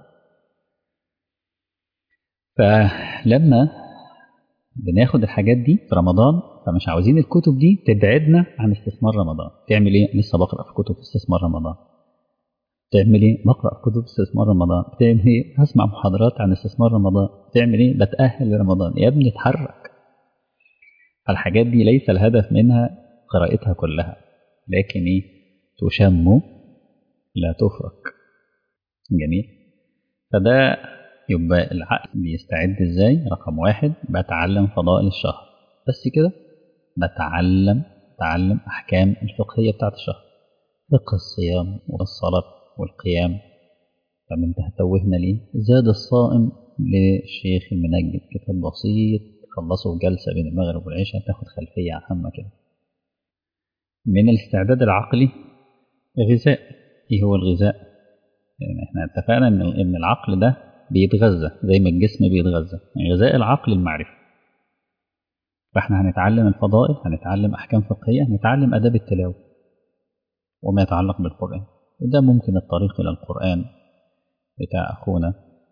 فلما بناخد الحاجات دي في رمضان فمش عاوزين الكتب دي تبعدنا عن استثمار رمضان تعمل ايه لسه بقرا في كتب استثمار رمضان تعمل ايه بقرا في كتب استثمار رمضان بتعمل ايه هسمع محاضرات عن استثمار رمضان بتعمل ايه بتاهل لرمضان يا ابني اتحرك الحاجات دي ليس الهدف منها قراءتها كلها لكن ايه تشم لا تفرك جميل فده يبقى العقل بيستعد ازاي رقم واحد بتعلم فضائل الشهر بس كده بتعلم بتعلم أحكام الفقهية بتاعت الشهر فقه الصيام والصلاة والقيام طب انت هتوهنا ليه زاد الصائم للشيخ المنجد كتاب بسيط خلصه في جلسة بين المغرب والعشاء تاخد خلفية عامة كده من الاستعداد العقلي غذاء ايه هو الغذاء يعني احنا اتفقنا ان ان العقل ده بيتغذى زي ما الجسم بيتغذى يعني غذاء العقل المعرفة فاحنا هنتعلم الفضائل هنتعلم احكام فقهية هنتعلم اداب التلاوة وما يتعلق بالقرآن وده ممكن الطريق الى القرآن بتاع اخونا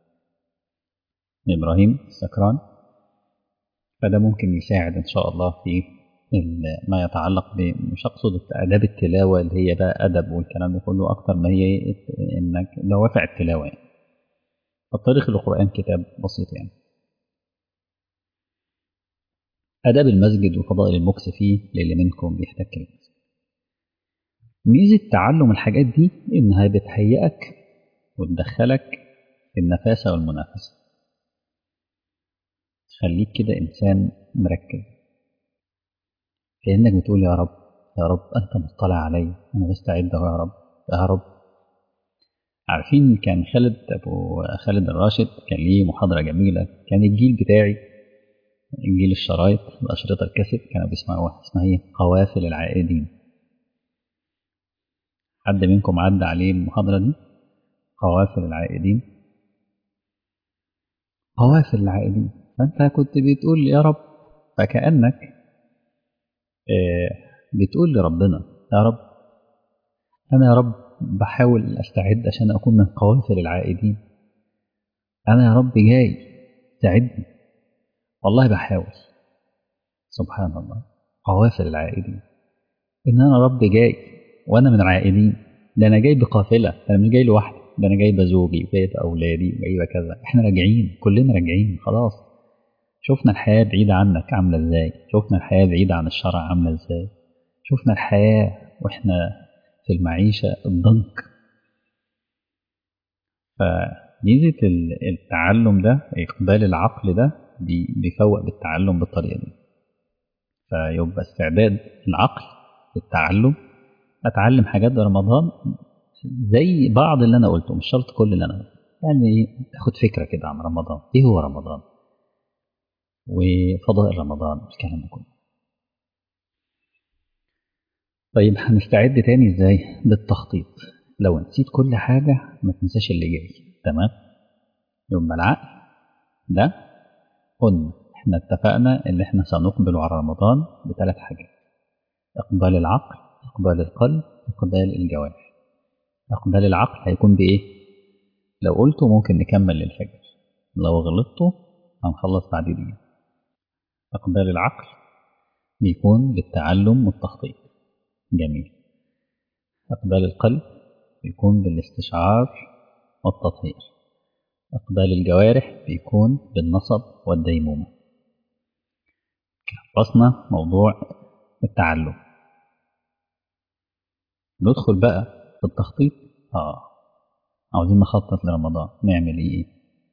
ابراهيم السكران فده ممكن يساعد ان شاء الله في ما يتعلق ب مش اقصد اداب التلاوه اللي هي بقى ادب والكلام ده كله اكتر ما هي انك دوافع التلاوه يعني الطريق للقران كتاب بسيط يعني اداب المسجد وفضائل المكس فيه للي منكم بيحتك بالمسجد ميزه تعلم الحاجات دي انها بتهيئك وتدخلك في النفاسه والمنافسه تخليك كده انسان مركز كأنك بتقول يا رب يا رب أنت مطلع علي أنا بستعد أهو يا رب يا رب عارفين كان خالد أبو خالد الراشد كان ليه محاضرة جميلة كان الجيل بتاعي جيل الشرايط الأشرطة الكاسيت كانوا بيسمعوها اسمها ايه قوافل العائدين حد منكم عدى عليه المحاضرة دي قوافل العائدين قوافل العائدين فأنت كنت بتقول يا رب فكأنك بتقول لربنا يا رب أنا يا رب بحاول أستعد عشان أكون من قوافل العائدين أنا يا رب جاي ساعدني والله بحاول سبحان الله قوافل العائدين إن أنا رب جاي وأنا من العائدين ده أنا جاي بقافلة أنا مش جاي لوحدي ده أنا جاي بزوجي وجاي بأولادي وجاي بكذا إحنا راجعين كلنا راجعين خلاص شفنا الحياة بعيدة عنك عاملة ازاي شفنا الحياة بعيدة عن الشرع عاملة ازاي شفنا الحياة واحنا في المعيشة الضنك فميزة التعلم ده إقبال العقل ده بيفوق بالتعلم بالطريقة دي فيبقى استعداد العقل للتعلم أتعلم حاجات رمضان زي بعض اللي أنا قلته مش شرط كل اللي أنا قلته يعني تاخد فكرة كده عن رمضان إيه هو رمضان وفضائل رمضان الكلام ده كله طيب هنستعد تاني ازاي بالتخطيط لو نسيت كل حاجة ما تنساش اللي جاي تمام يبقى العقل ده قلنا احنا اتفقنا ان احنا سنقبل على رمضان بثلاث حاجات اقبال العقل اقبال القلب اقبال الجوارح اقبال العقل هيكون بايه لو قلته ممكن نكمل للفجر لو غلطته هنخلص بعد دقيقة إقبال العقل بيكون للتعلم والتخطيط جميل إقبال القلب بيكون بالاستشعار والتطهير إقبال الجوارح بيكون بالنصب والديمومة خلصنا موضوع التعلم ندخل بقى في التخطيط آه عاوزين نخطط لرمضان نعمل ايه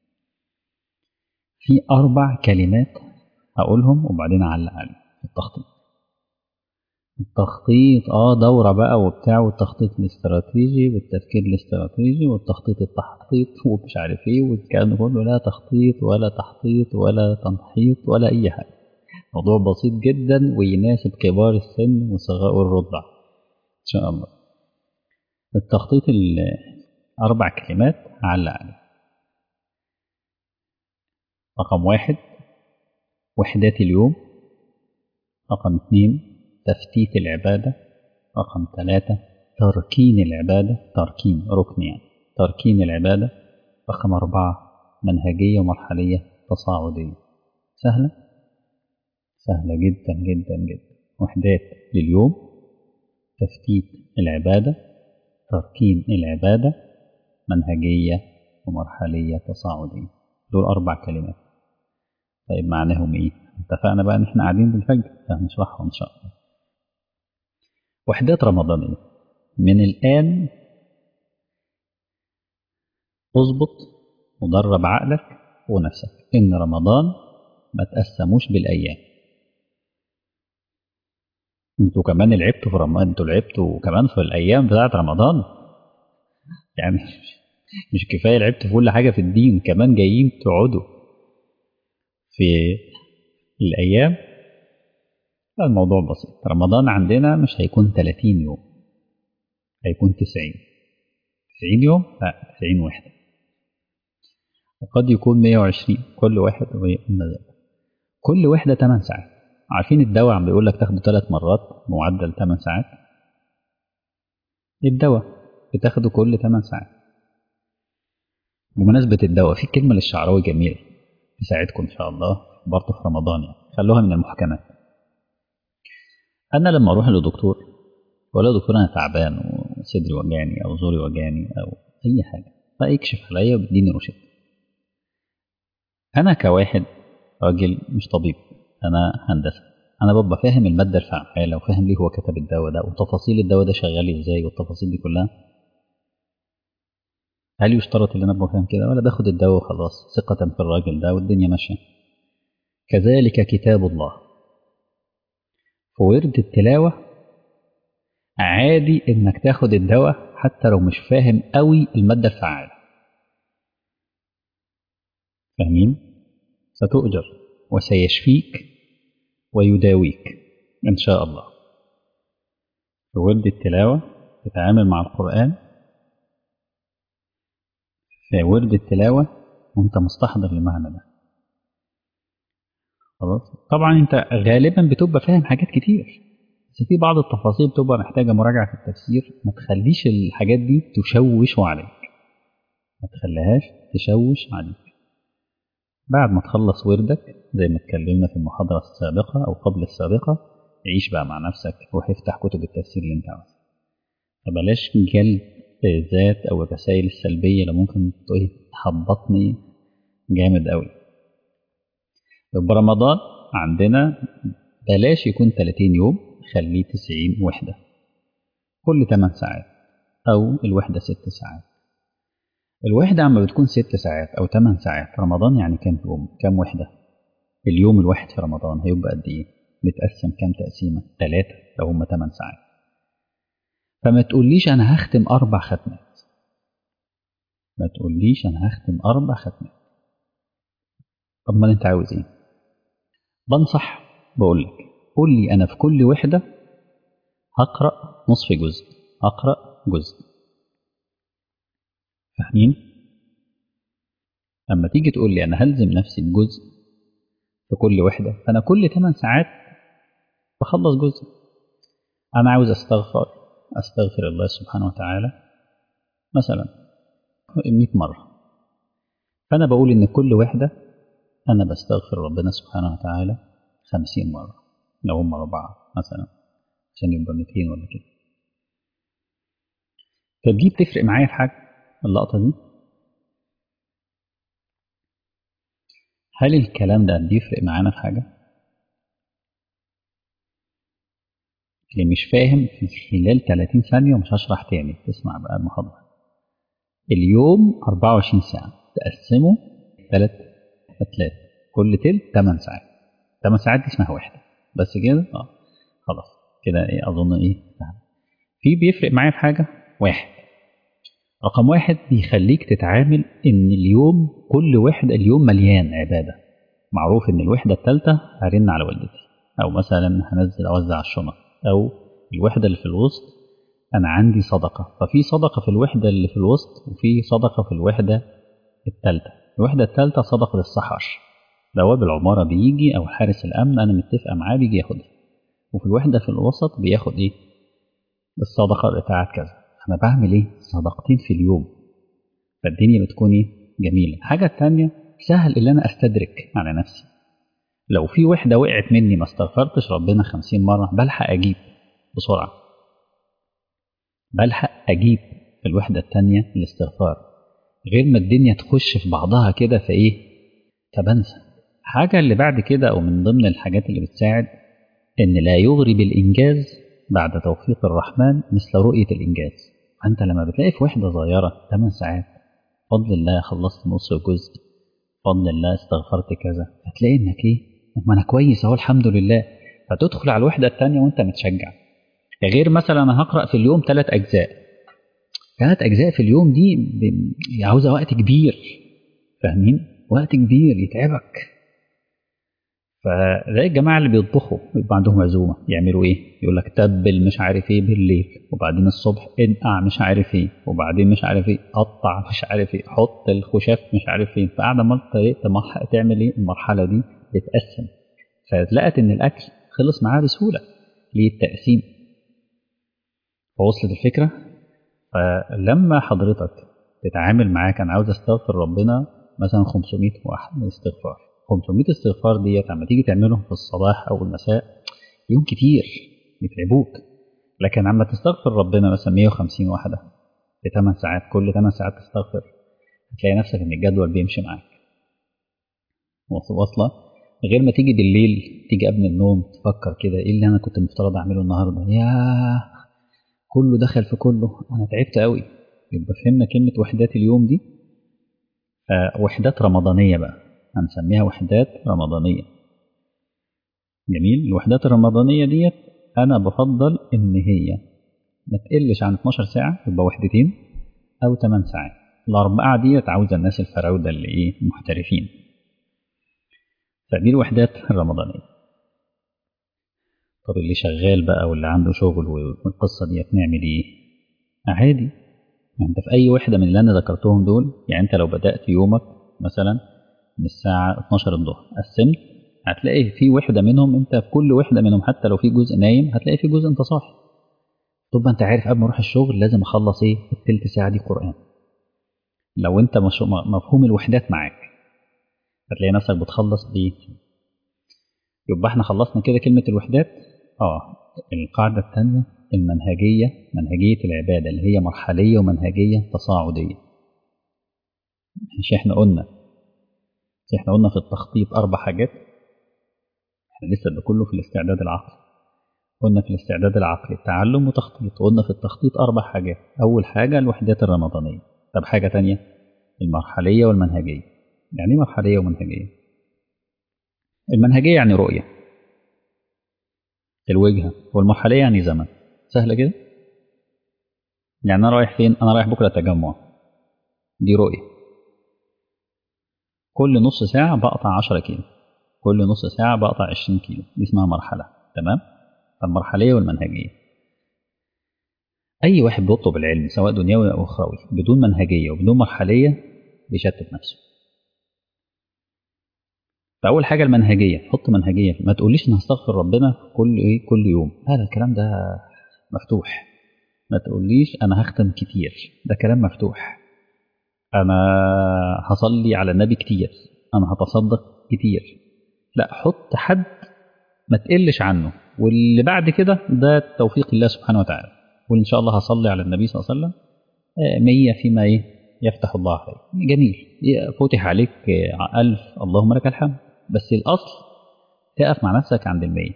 في أربع كلمات هقولهم وبعدين أعلق عليه التخطيط التخطيط اه دورة بقى وبتاع والتخطيط الاستراتيجي والتفكير الاستراتيجي والتخطيط التحطيط ومش عارف ايه والكلام ده كله لا تخطيط ولا تحطيط ولا تنحيط ولا أي حاجة موضوع بسيط جدا ويناسب كبار السن وصغار الرضع إن شاء الله التخطيط الأربع كلمات هعلق عليه رقم واحد وحدات اليوم رقم اثنين تفتيت العبادة رقم ثلاثة تركين العبادة تركين ركن يعني تركين العبادة رقم أربعة منهجية ومرحلية تصاعدية سهلة سهلة جدا جدا جدا وحدات لليوم تفتيت العبادة تركين العبادة منهجية ومرحلية تصاعدية دول أربع كلمات طيب معناهم إيه؟ اتفقنا بقى إن إحنا قاعدين بالفجر فهنشرحهم إن شاء الله وحدات رمضانية من الآن اظبط ودرب عقلك ونفسك إن رمضان ما تقسموش بالأيام انتوا كمان لعبتوا في رمضان انتوا لعبتوا كمان في الأيام بتاعة رمضان يعني مش كفاية لعبتوا في كل حاجة في الدين كمان جايين تقعدوا في الأيام الموضوع بسيط رمضان عندنا مش هيكون 30 يوم هيكون 90 90 يوم لا 90 وحدة وقد يكون 120 كل واحد كل وحدة 8 ساعات عارفين الدواء عم بيقول لك تاخده ثلاث مرات معدل 8 ساعات الدواء بتاخده كل 8 ساعات بمناسبة الدواء في كلمة للشعراوي جميلة تساعدكم إن شاء الله برضه في رمضان يعني خلوها من المحكمات أنا لما أروح لدكتور ولا دكتور أنا تعبان وصدري وجعني أو زوري وجعني أو أي حاجة فيكشف عليا وبيديني روشته أنا كواحد راجل مش طبيب أنا هندسة أنا ببقى فاهم المادة الفعالة وفاهم ليه هو كتب الدواء ده وتفاصيل الدواء ده شغال إزاي والتفاصيل دي كلها هل يشترط ان انا ابقى فاهم كده ولا باخد الدواء وخلاص ثقة في الراجل ده والدنيا ماشية كذلك كتاب الله في ورد التلاوة عادي انك تاخد الدواء حتى لو مش فاهم قوي المادة الفعالة فاهمين ستؤجر وسيشفيك ويداويك ان شاء الله في ورد التلاوة تتعامل مع القرآن في ورد التلاوة وانت مستحضر المعنى ده خلاص طبعا انت غالبا بتبقى فاهم حاجات كتير بس في بعض التفاصيل بتبقى محتاجة مراجعة في التفسير ما تخليش الحاجات دي تشوش عليك ما تخليهاش تشوش عليك بعد ما تخلص وردك زي ما اتكلمنا في المحاضرة السابقة أو قبل السابقة عيش بقى مع نفسك روح افتح كتب التفسير اللي انت عاوزها فبلاش جلد ذات او الرسائل السلبيه اللي ممكن تحبطني جامد قوي يبقى رمضان عندنا بلاش يكون 30 يوم خليه 90 وحده كل 8 ساعات او الوحده 6 ساعات الوحده عما بتكون 6 ساعات او 8 ساعات رمضان يعني كام يوم كام وحده اليوم الواحد في رمضان هيبقى قد ايه متقسم كام تقسيمه ثلاثه لو هم 8 ساعات فما تقوليش انا هختم اربع ختمات ما تقوليش انا هختم اربع ختمات طب ما انت عاوز ايه بنصح بقول لك قول لي انا في كل وحده هقرا نصف جزء هقرا جزء فاهمين اما تيجي تقول لي انا هلزم نفسي بجزء في كل وحده فانا كل 8 ساعات بخلص جزء انا عاوز استغفر أستغفر الله سبحانه وتعالى مثلا 100 مرة فأنا بقول إن كل وحدة أنا بستغفر ربنا سبحانه وتعالى 50 مرة لو هم أربعة مثلا عشان يبقى 200 ولا كده طب دي بتفرق معايا في حاجة اللقطة دي هل الكلام ده بيفرق معانا في حاجة؟ اللي مش فاهم في خلال 30 ثانية ومش هشرح تاني تسمع بقى المحاضرة اليوم 24 ساعة تقسمه ثلاث فتلات كل تلت 8 ساعات 8 ساعات دي اسمها واحدة بس كده اه خلاص كده ايه اظن ايه فهم. في بيفرق معايا في حاجة واحد رقم واحد بيخليك تتعامل ان اليوم كل وحدة اليوم مليان عبادة معروف ان الوحدة الثالثة هرن على والدتي او مثلا هنزل اوزع الشنط أو الوحدة اللي في الوسط أنا عندي صدقة ففي صدقة في الوحدة اللي في الوسط وفي صدقة في الوحدة الثالثة الوحدة الثالثة صدقة السحر بواب العمارة بيجي أو حارس الأمن أنا متفقة معاه بيجي ياخدها وفي الوحدة في الوسط بياخد إيه الصدقة بتاعت كذا أنا بعمل إيه صدقتين في اليوم فالدنيا بتكون إيه جميلة الحاجة الثانية سهل إن أنا أستدرك على نفسي لو في وحدة وقعت مني ما استغفرتش ربنا خمسين مرة بلحق أجيب بسرعة بلحق أجيب في الوحدة التانية الاستغفار غير ما الدنيا تخش في بعضها كده فإيه طب أنسى حاجة اللي بعد كده أو من ضمن الحاجات اللي بتساعد إن لا يغري بالإنجاز بعد توفيق الرحمن مثل رؤية الإنجاز أنت لما بتلاقي في وحدة صغيرة 8 ساعات بفضل الله خلصت نص جزء بفضل الله استغفرت كذا هتلاقي انك ايه ما انا كويس اهو الحمد لله فتدخل على الوحده الثانيه وانت متشجع غير مثلا انا هقرا في اليوم ثلاث اجزاء ثلاث اجزاء في اليوم دي ب... عاوزه وقت كبير فاهمين وقت كبير يتعبك فزي الجماعه اللي بيطبخوا يبقى عندهم عزومه يعملوا ايه يقول لك تبل مش عارف ايه بالليل وبعدين الصبح انقع مش عارف ايه وبعدين مش عارف ايه قطع مش عارف ايه حط الخشاف مش عارف فين فقاعده ما تعمل ايه المرحله دي بتقسم فلقت ان الاكل خلص معاها بسهوله ليه التقسيم فوصلت الفكره فلما حضرتك تتعامل معاه كان عاوز استغفر ربنا مثلا 500 واحد استغفار 500 استغفار ديت لما تيجي تعملهم في الصباح او المساء يوم كتير يتعبوك لكن عما تستغفر ربنا مثلا 150 واحده في 8 ساعات كل 8 ساعات تستغفر هتلاقي نفسك ان الجدول بيمشي معاك واصله غير ما تيجي بالليل تيجي قبل النوم تفكر كده ايه اللي انا كنت مفترض اعمله النهارده ياه كله دخل في كله انا تعبت قوي يبقى فهمنا كلمه وحدات اليوم دي آه وحدات رمضانيه بقى هنسميها وحدات رمضانيه جميل الوحدات الرمضانيه ديت انا بفضل ان هي ما تقلش عن 12 ساعه يبقى وحدتين او 8 ساعات الاربعه ديت عاوزه الناس الفراوده اللي ايه محترفين فدي الوحدات الرمضانيه طب اللي شغال بقى واللي عنده شغل والقصة ديت نعمل ايه عادي انت في اي وحدة من اللي انا ذكرتهم دول يعني انت لو بدأت يومك مثلا من الساعة 12 الظهر قسمت هتلاقي في وحدة منهم انت في كل وحدة منهم حتى لو في جزء نايم هتلاقي في جزء انت صاحي طب انت عارف قبل ما اروح الشغل لازم اخلص ايه التلت ساعة دي قرآن لو انت مفهوم الوحدات معاك هتلاقي نفسك بتخلص بايه يبقى احنا خلصنا كده كلمة الوحدات اه القاعدة الثانية المنهجية منهجية العبادة اللي هي مرحلية ومنهجية تصاعدية مش احنا قلنا مش احنا قلنا في التخطيط أربع حاجات احنا لسه ده كله في الاستعداد العقلي قلنا في الاستعداد العقلي تعلم وتخطيط قلنا في التخطيط أربع حاجات أول حاجة الوحدات الرمضانية طب حاجة تانية المرحلية والمنهجية يعني ايه مرحلية ومنهجية المنهجية يعني رؤية الوجهة والمرحلية يعني زمن سهلة كده يعني أنا رايح فين أنا رايح بكرة تجمع دي رؤية كل نص ساعة بقطع 10 كيلو كل نص ساعة بقطع 20 كيلو دي اسمها مرحلة تمام المرحلية والمنهجية أي واحد بيطلب العلم سواء دنيوي أو أخروي بدون منهجية وبدون مرحلية بيشتت نفسه فأول حاجة المنهجية حط منهجية ما تقوليش أنا هستغفر ربنا كل إيه كل يوم هذا الكلام ده مفتوح ما تقوليش أنا هختم كتير ده كلام مفتوح أنا هصلي على النبي كتير أنا هتصدق كتير لا حط حد ما تقلش عنه واللي بعد كده ده توفيق الله سبحانه وتعالى قول إن شاء الله هصلي على النبي صلى الله عليه وسلم مية فيما إيه يفتح الله عليك جميل فتح عليك ألف اللهم لك الحمد بس الأصل تقف مع نفسك عند المية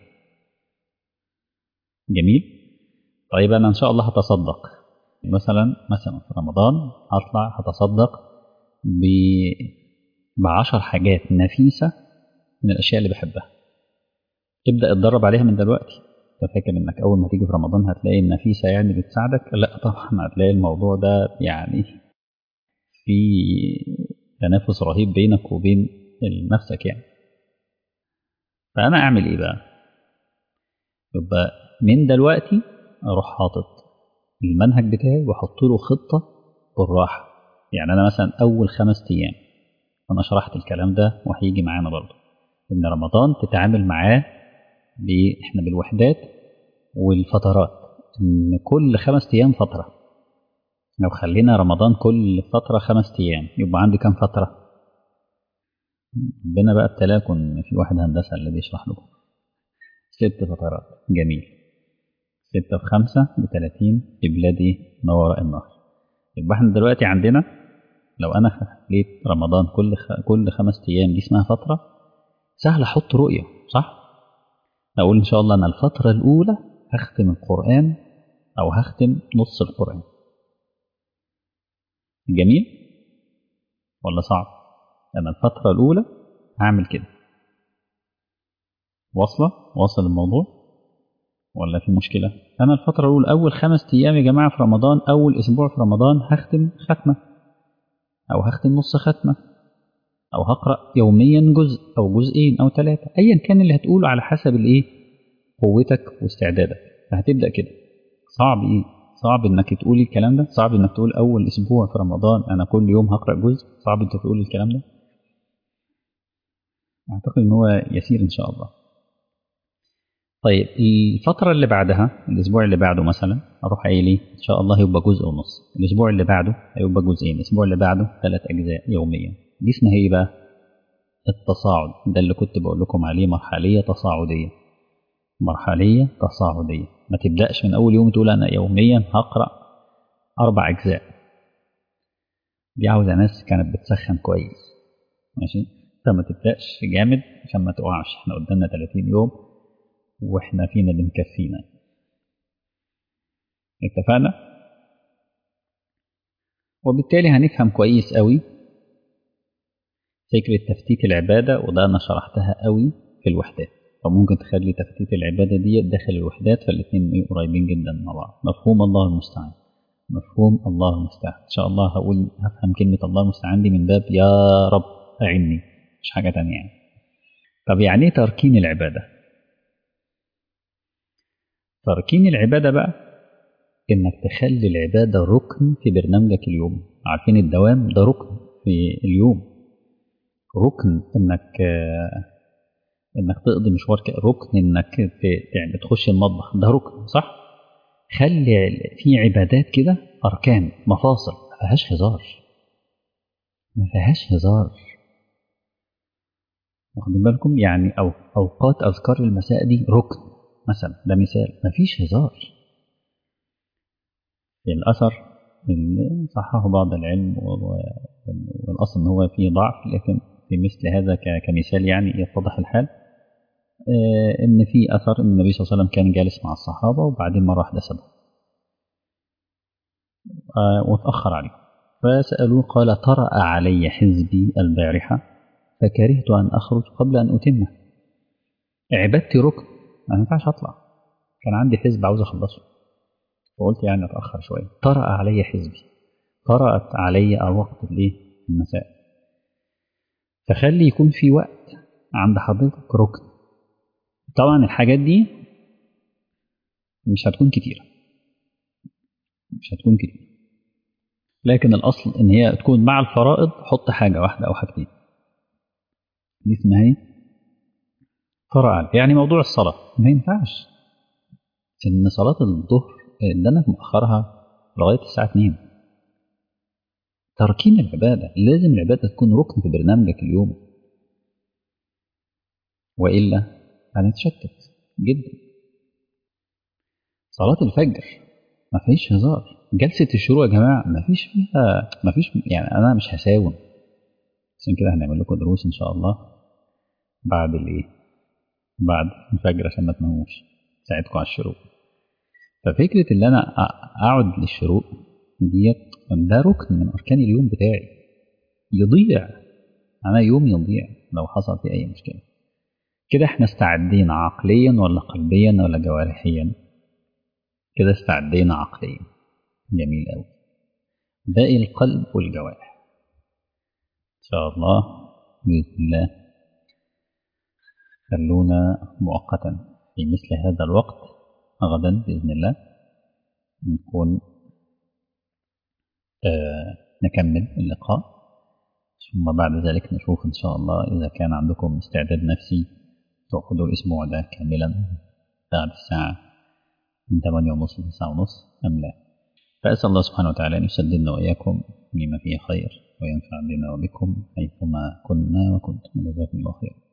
جميل طيب أنا إن شاء الله هتصدق مثلا مثلا في رمضان هطلع هتصدق ب بعشر حاجات نفيسة من الأشياء اللي بحبها ابدأ اتدرب عليها من دلوقتي انت فاكر انك اول ما تيجي في رمضان هتلاقي النفيسة يعني بتساعدك لا طبعا هتلاقي الموضوع ده يعني في تنافس رهيب بينك وبين نفسك يعني فأنا أعمل إيه بقى؟ يبقى من دلوقتي أروح حاطط المنهج بتاعي وأحط له خطة بالراحة يعني أنا مثلا أول خمس أيام أنا شرحت الكلام ده وهيجي معانا برضه إن رمضان تتعامل معاه إحنا بالوحدات والفترات إن كل خمس أيام فترة لو خلينا رمضان كل فترة خمس أيام يبقى عندي كام فترة؟ ربنا بقى ابتلاكم في واحد هندسة اللي بيشرح لكم ست فترات جميل ستة في خمسة بتلاتين في بلادي ما وراء النهر يبقى احنا دلوقتي عندنا لو أنا خليت رمضان كل خ... كل خمس أيام دي اسمها فترة سهل أحط رؤية صح؟ أقول إن شاء الله أنا الفترة الأولى هختم القرآن أو هختم نص القرآن جميل ولا صعب أنا الفترة الأولى هعمل كده واصلة واصل الموضوع ولا في مشكلة أنا الفترة الأولى أول خمس أيام يا جماعة في رمضان أول أسبوع في رمضان هختم ختمة أو هختم نص ختمة أو هقرأ يوميا جزء أو جزئين أو ثلاثة أيا كان اللي هتقوله على حسب الإيه قوتك واستعدادك فهتبدأ كده صعب إيه صعب إنك تقول الكلام ده صعب إنك تقول أول أسبوع في رمضان أنا كل يوم هقرأ جزء صعب إنك تقول الكلام ده أعتقد إن هو يسير إن شاء الله طيب الفترة اللي بعدها الأسبوع اللي بعده مثلا أروح قايل إيه إن شاء الله هيبقى جزء ونص الأسبوع اللي بعده هيبقى جزئين الأسبوع اللي بعده ثلاث أجزاء يوميا دي اسمها إيه بقى؟ التصاعد ده اللي كنت بقول لكم عليه مرحلية تصاعدية مرحلية تصاعدية ما تبدأش من أول يوم تقول أنا يوميا هقرأ أربع أجزاء دي عاوزة ناس كانت بتسخن كويس ماشي فما تبدأش جامد عشان ما تقعش احنا قدامنا 30 يوم واحنا فينا اللي مكفينا اتفقنا وبالتالي هنفهم كويس قوي فكرة تفتيت العبادة وده أنا شرحتها قوي في الوحدات فممكن تخلي تفتيت العبادة دي داخل الوحدات فالاتنين قريبين جدا مع بعض مفهوم الله المستعان مفهوم الله المستعان إن شاء الله هقول هفهم كلمة الله المستعان دي من باب يا رب أعني مش حاجة تانية يعني طب يعني ايه تركين العبادة تركين العبادة بقى إنك تخلي العبادة ركن في برنامجك اليوم عارفين الدوام ده ركن في اليوم ركن إنك إنك تقضي مشوار ركن إنك يعني تخش المطبخ ده ركن صح؟ خلي في عبادات كده أركان مفاصل ما فيهاش هزار ما فيهاش هزار واخدين بالكم يعني أو أوقات أذكار المساء دي ركن مثلا ده مثال مفيش هزار الأثر اللي صححه بعض العلم والأصل إن هو فيه ضعف لكن في مثل هذا كمثال يعني يتضح الحال إن في أثر إن النبي صلى الله عليه وسلم كان جالس مع الصحابة وبعدين مرة واحدة سابهم وتأخر عليه فسألوه قال طرأ علي حزبي البارحة فكرهت أن أخرج قبل أن أتمه عبادتي ركن ما ينفعش أطلع كان عندي حزب عاوز أخلصه فقلت يعني أتأخر شوية طرأ علي حزبي طرأت علي وقت الإيه المساء فخلي يكون في وقت عند حضرتك ركن طبعا الحاجات دي مش هتكون كتيرة مش هتكون كتير لكن الأصل إن هي تكون مع الفرائض حط حاجة واحدة أو حاجتين دي اسمها ايه؟ فرع يعني موضوع الصلاة ما ينفعش إن صلاة الظهر ده أنا مؤخرها لغاية الساعة 2 تركين العبادة لازم العبادة تكون ركن في برنامجك اليوم وإلا هنتشتت جدا صلاة الفجر ما فيش هزار جلسة الشروق يا جماعة ما فيش فيها ما فيش يعني أنا مش هساوم عشان كده هنعمل لكم دروس إن شاء الله بعد الإيه بعد الفجر عشان ما تناموش تساعدكم على الشروق ففكرة إن أنا أقعد للشروق ديت ده ركن من أركان اليوم بتاعي يضيع أنا يوم يضيع لو حصل في أي مشكلة كده احنا استعدينا عقليا ولا قلبيا ولا جوارحيا كده استعدينا عقليا جميل أوي باقي القلب والجوارح إن شاء الله بإذن الله خلونا مؤقتا في مثل هذا الوقت غدا بإذن الله نكون آه نكمل اللقاء ثم بعد ذلك نشوف إن شاء الله إذا كان عندكم استعداد نفسي تأخذوا الأسبوع ده كاملا بعد الساعة من 8 ونص ل 9 ونص أم لا فأسأل الله سبحانه وتعالى أن يسددنا وإياكم لما فيه خير وينفع بنا وبكم حيثما كنا وكنتم جزاكم الله خيرا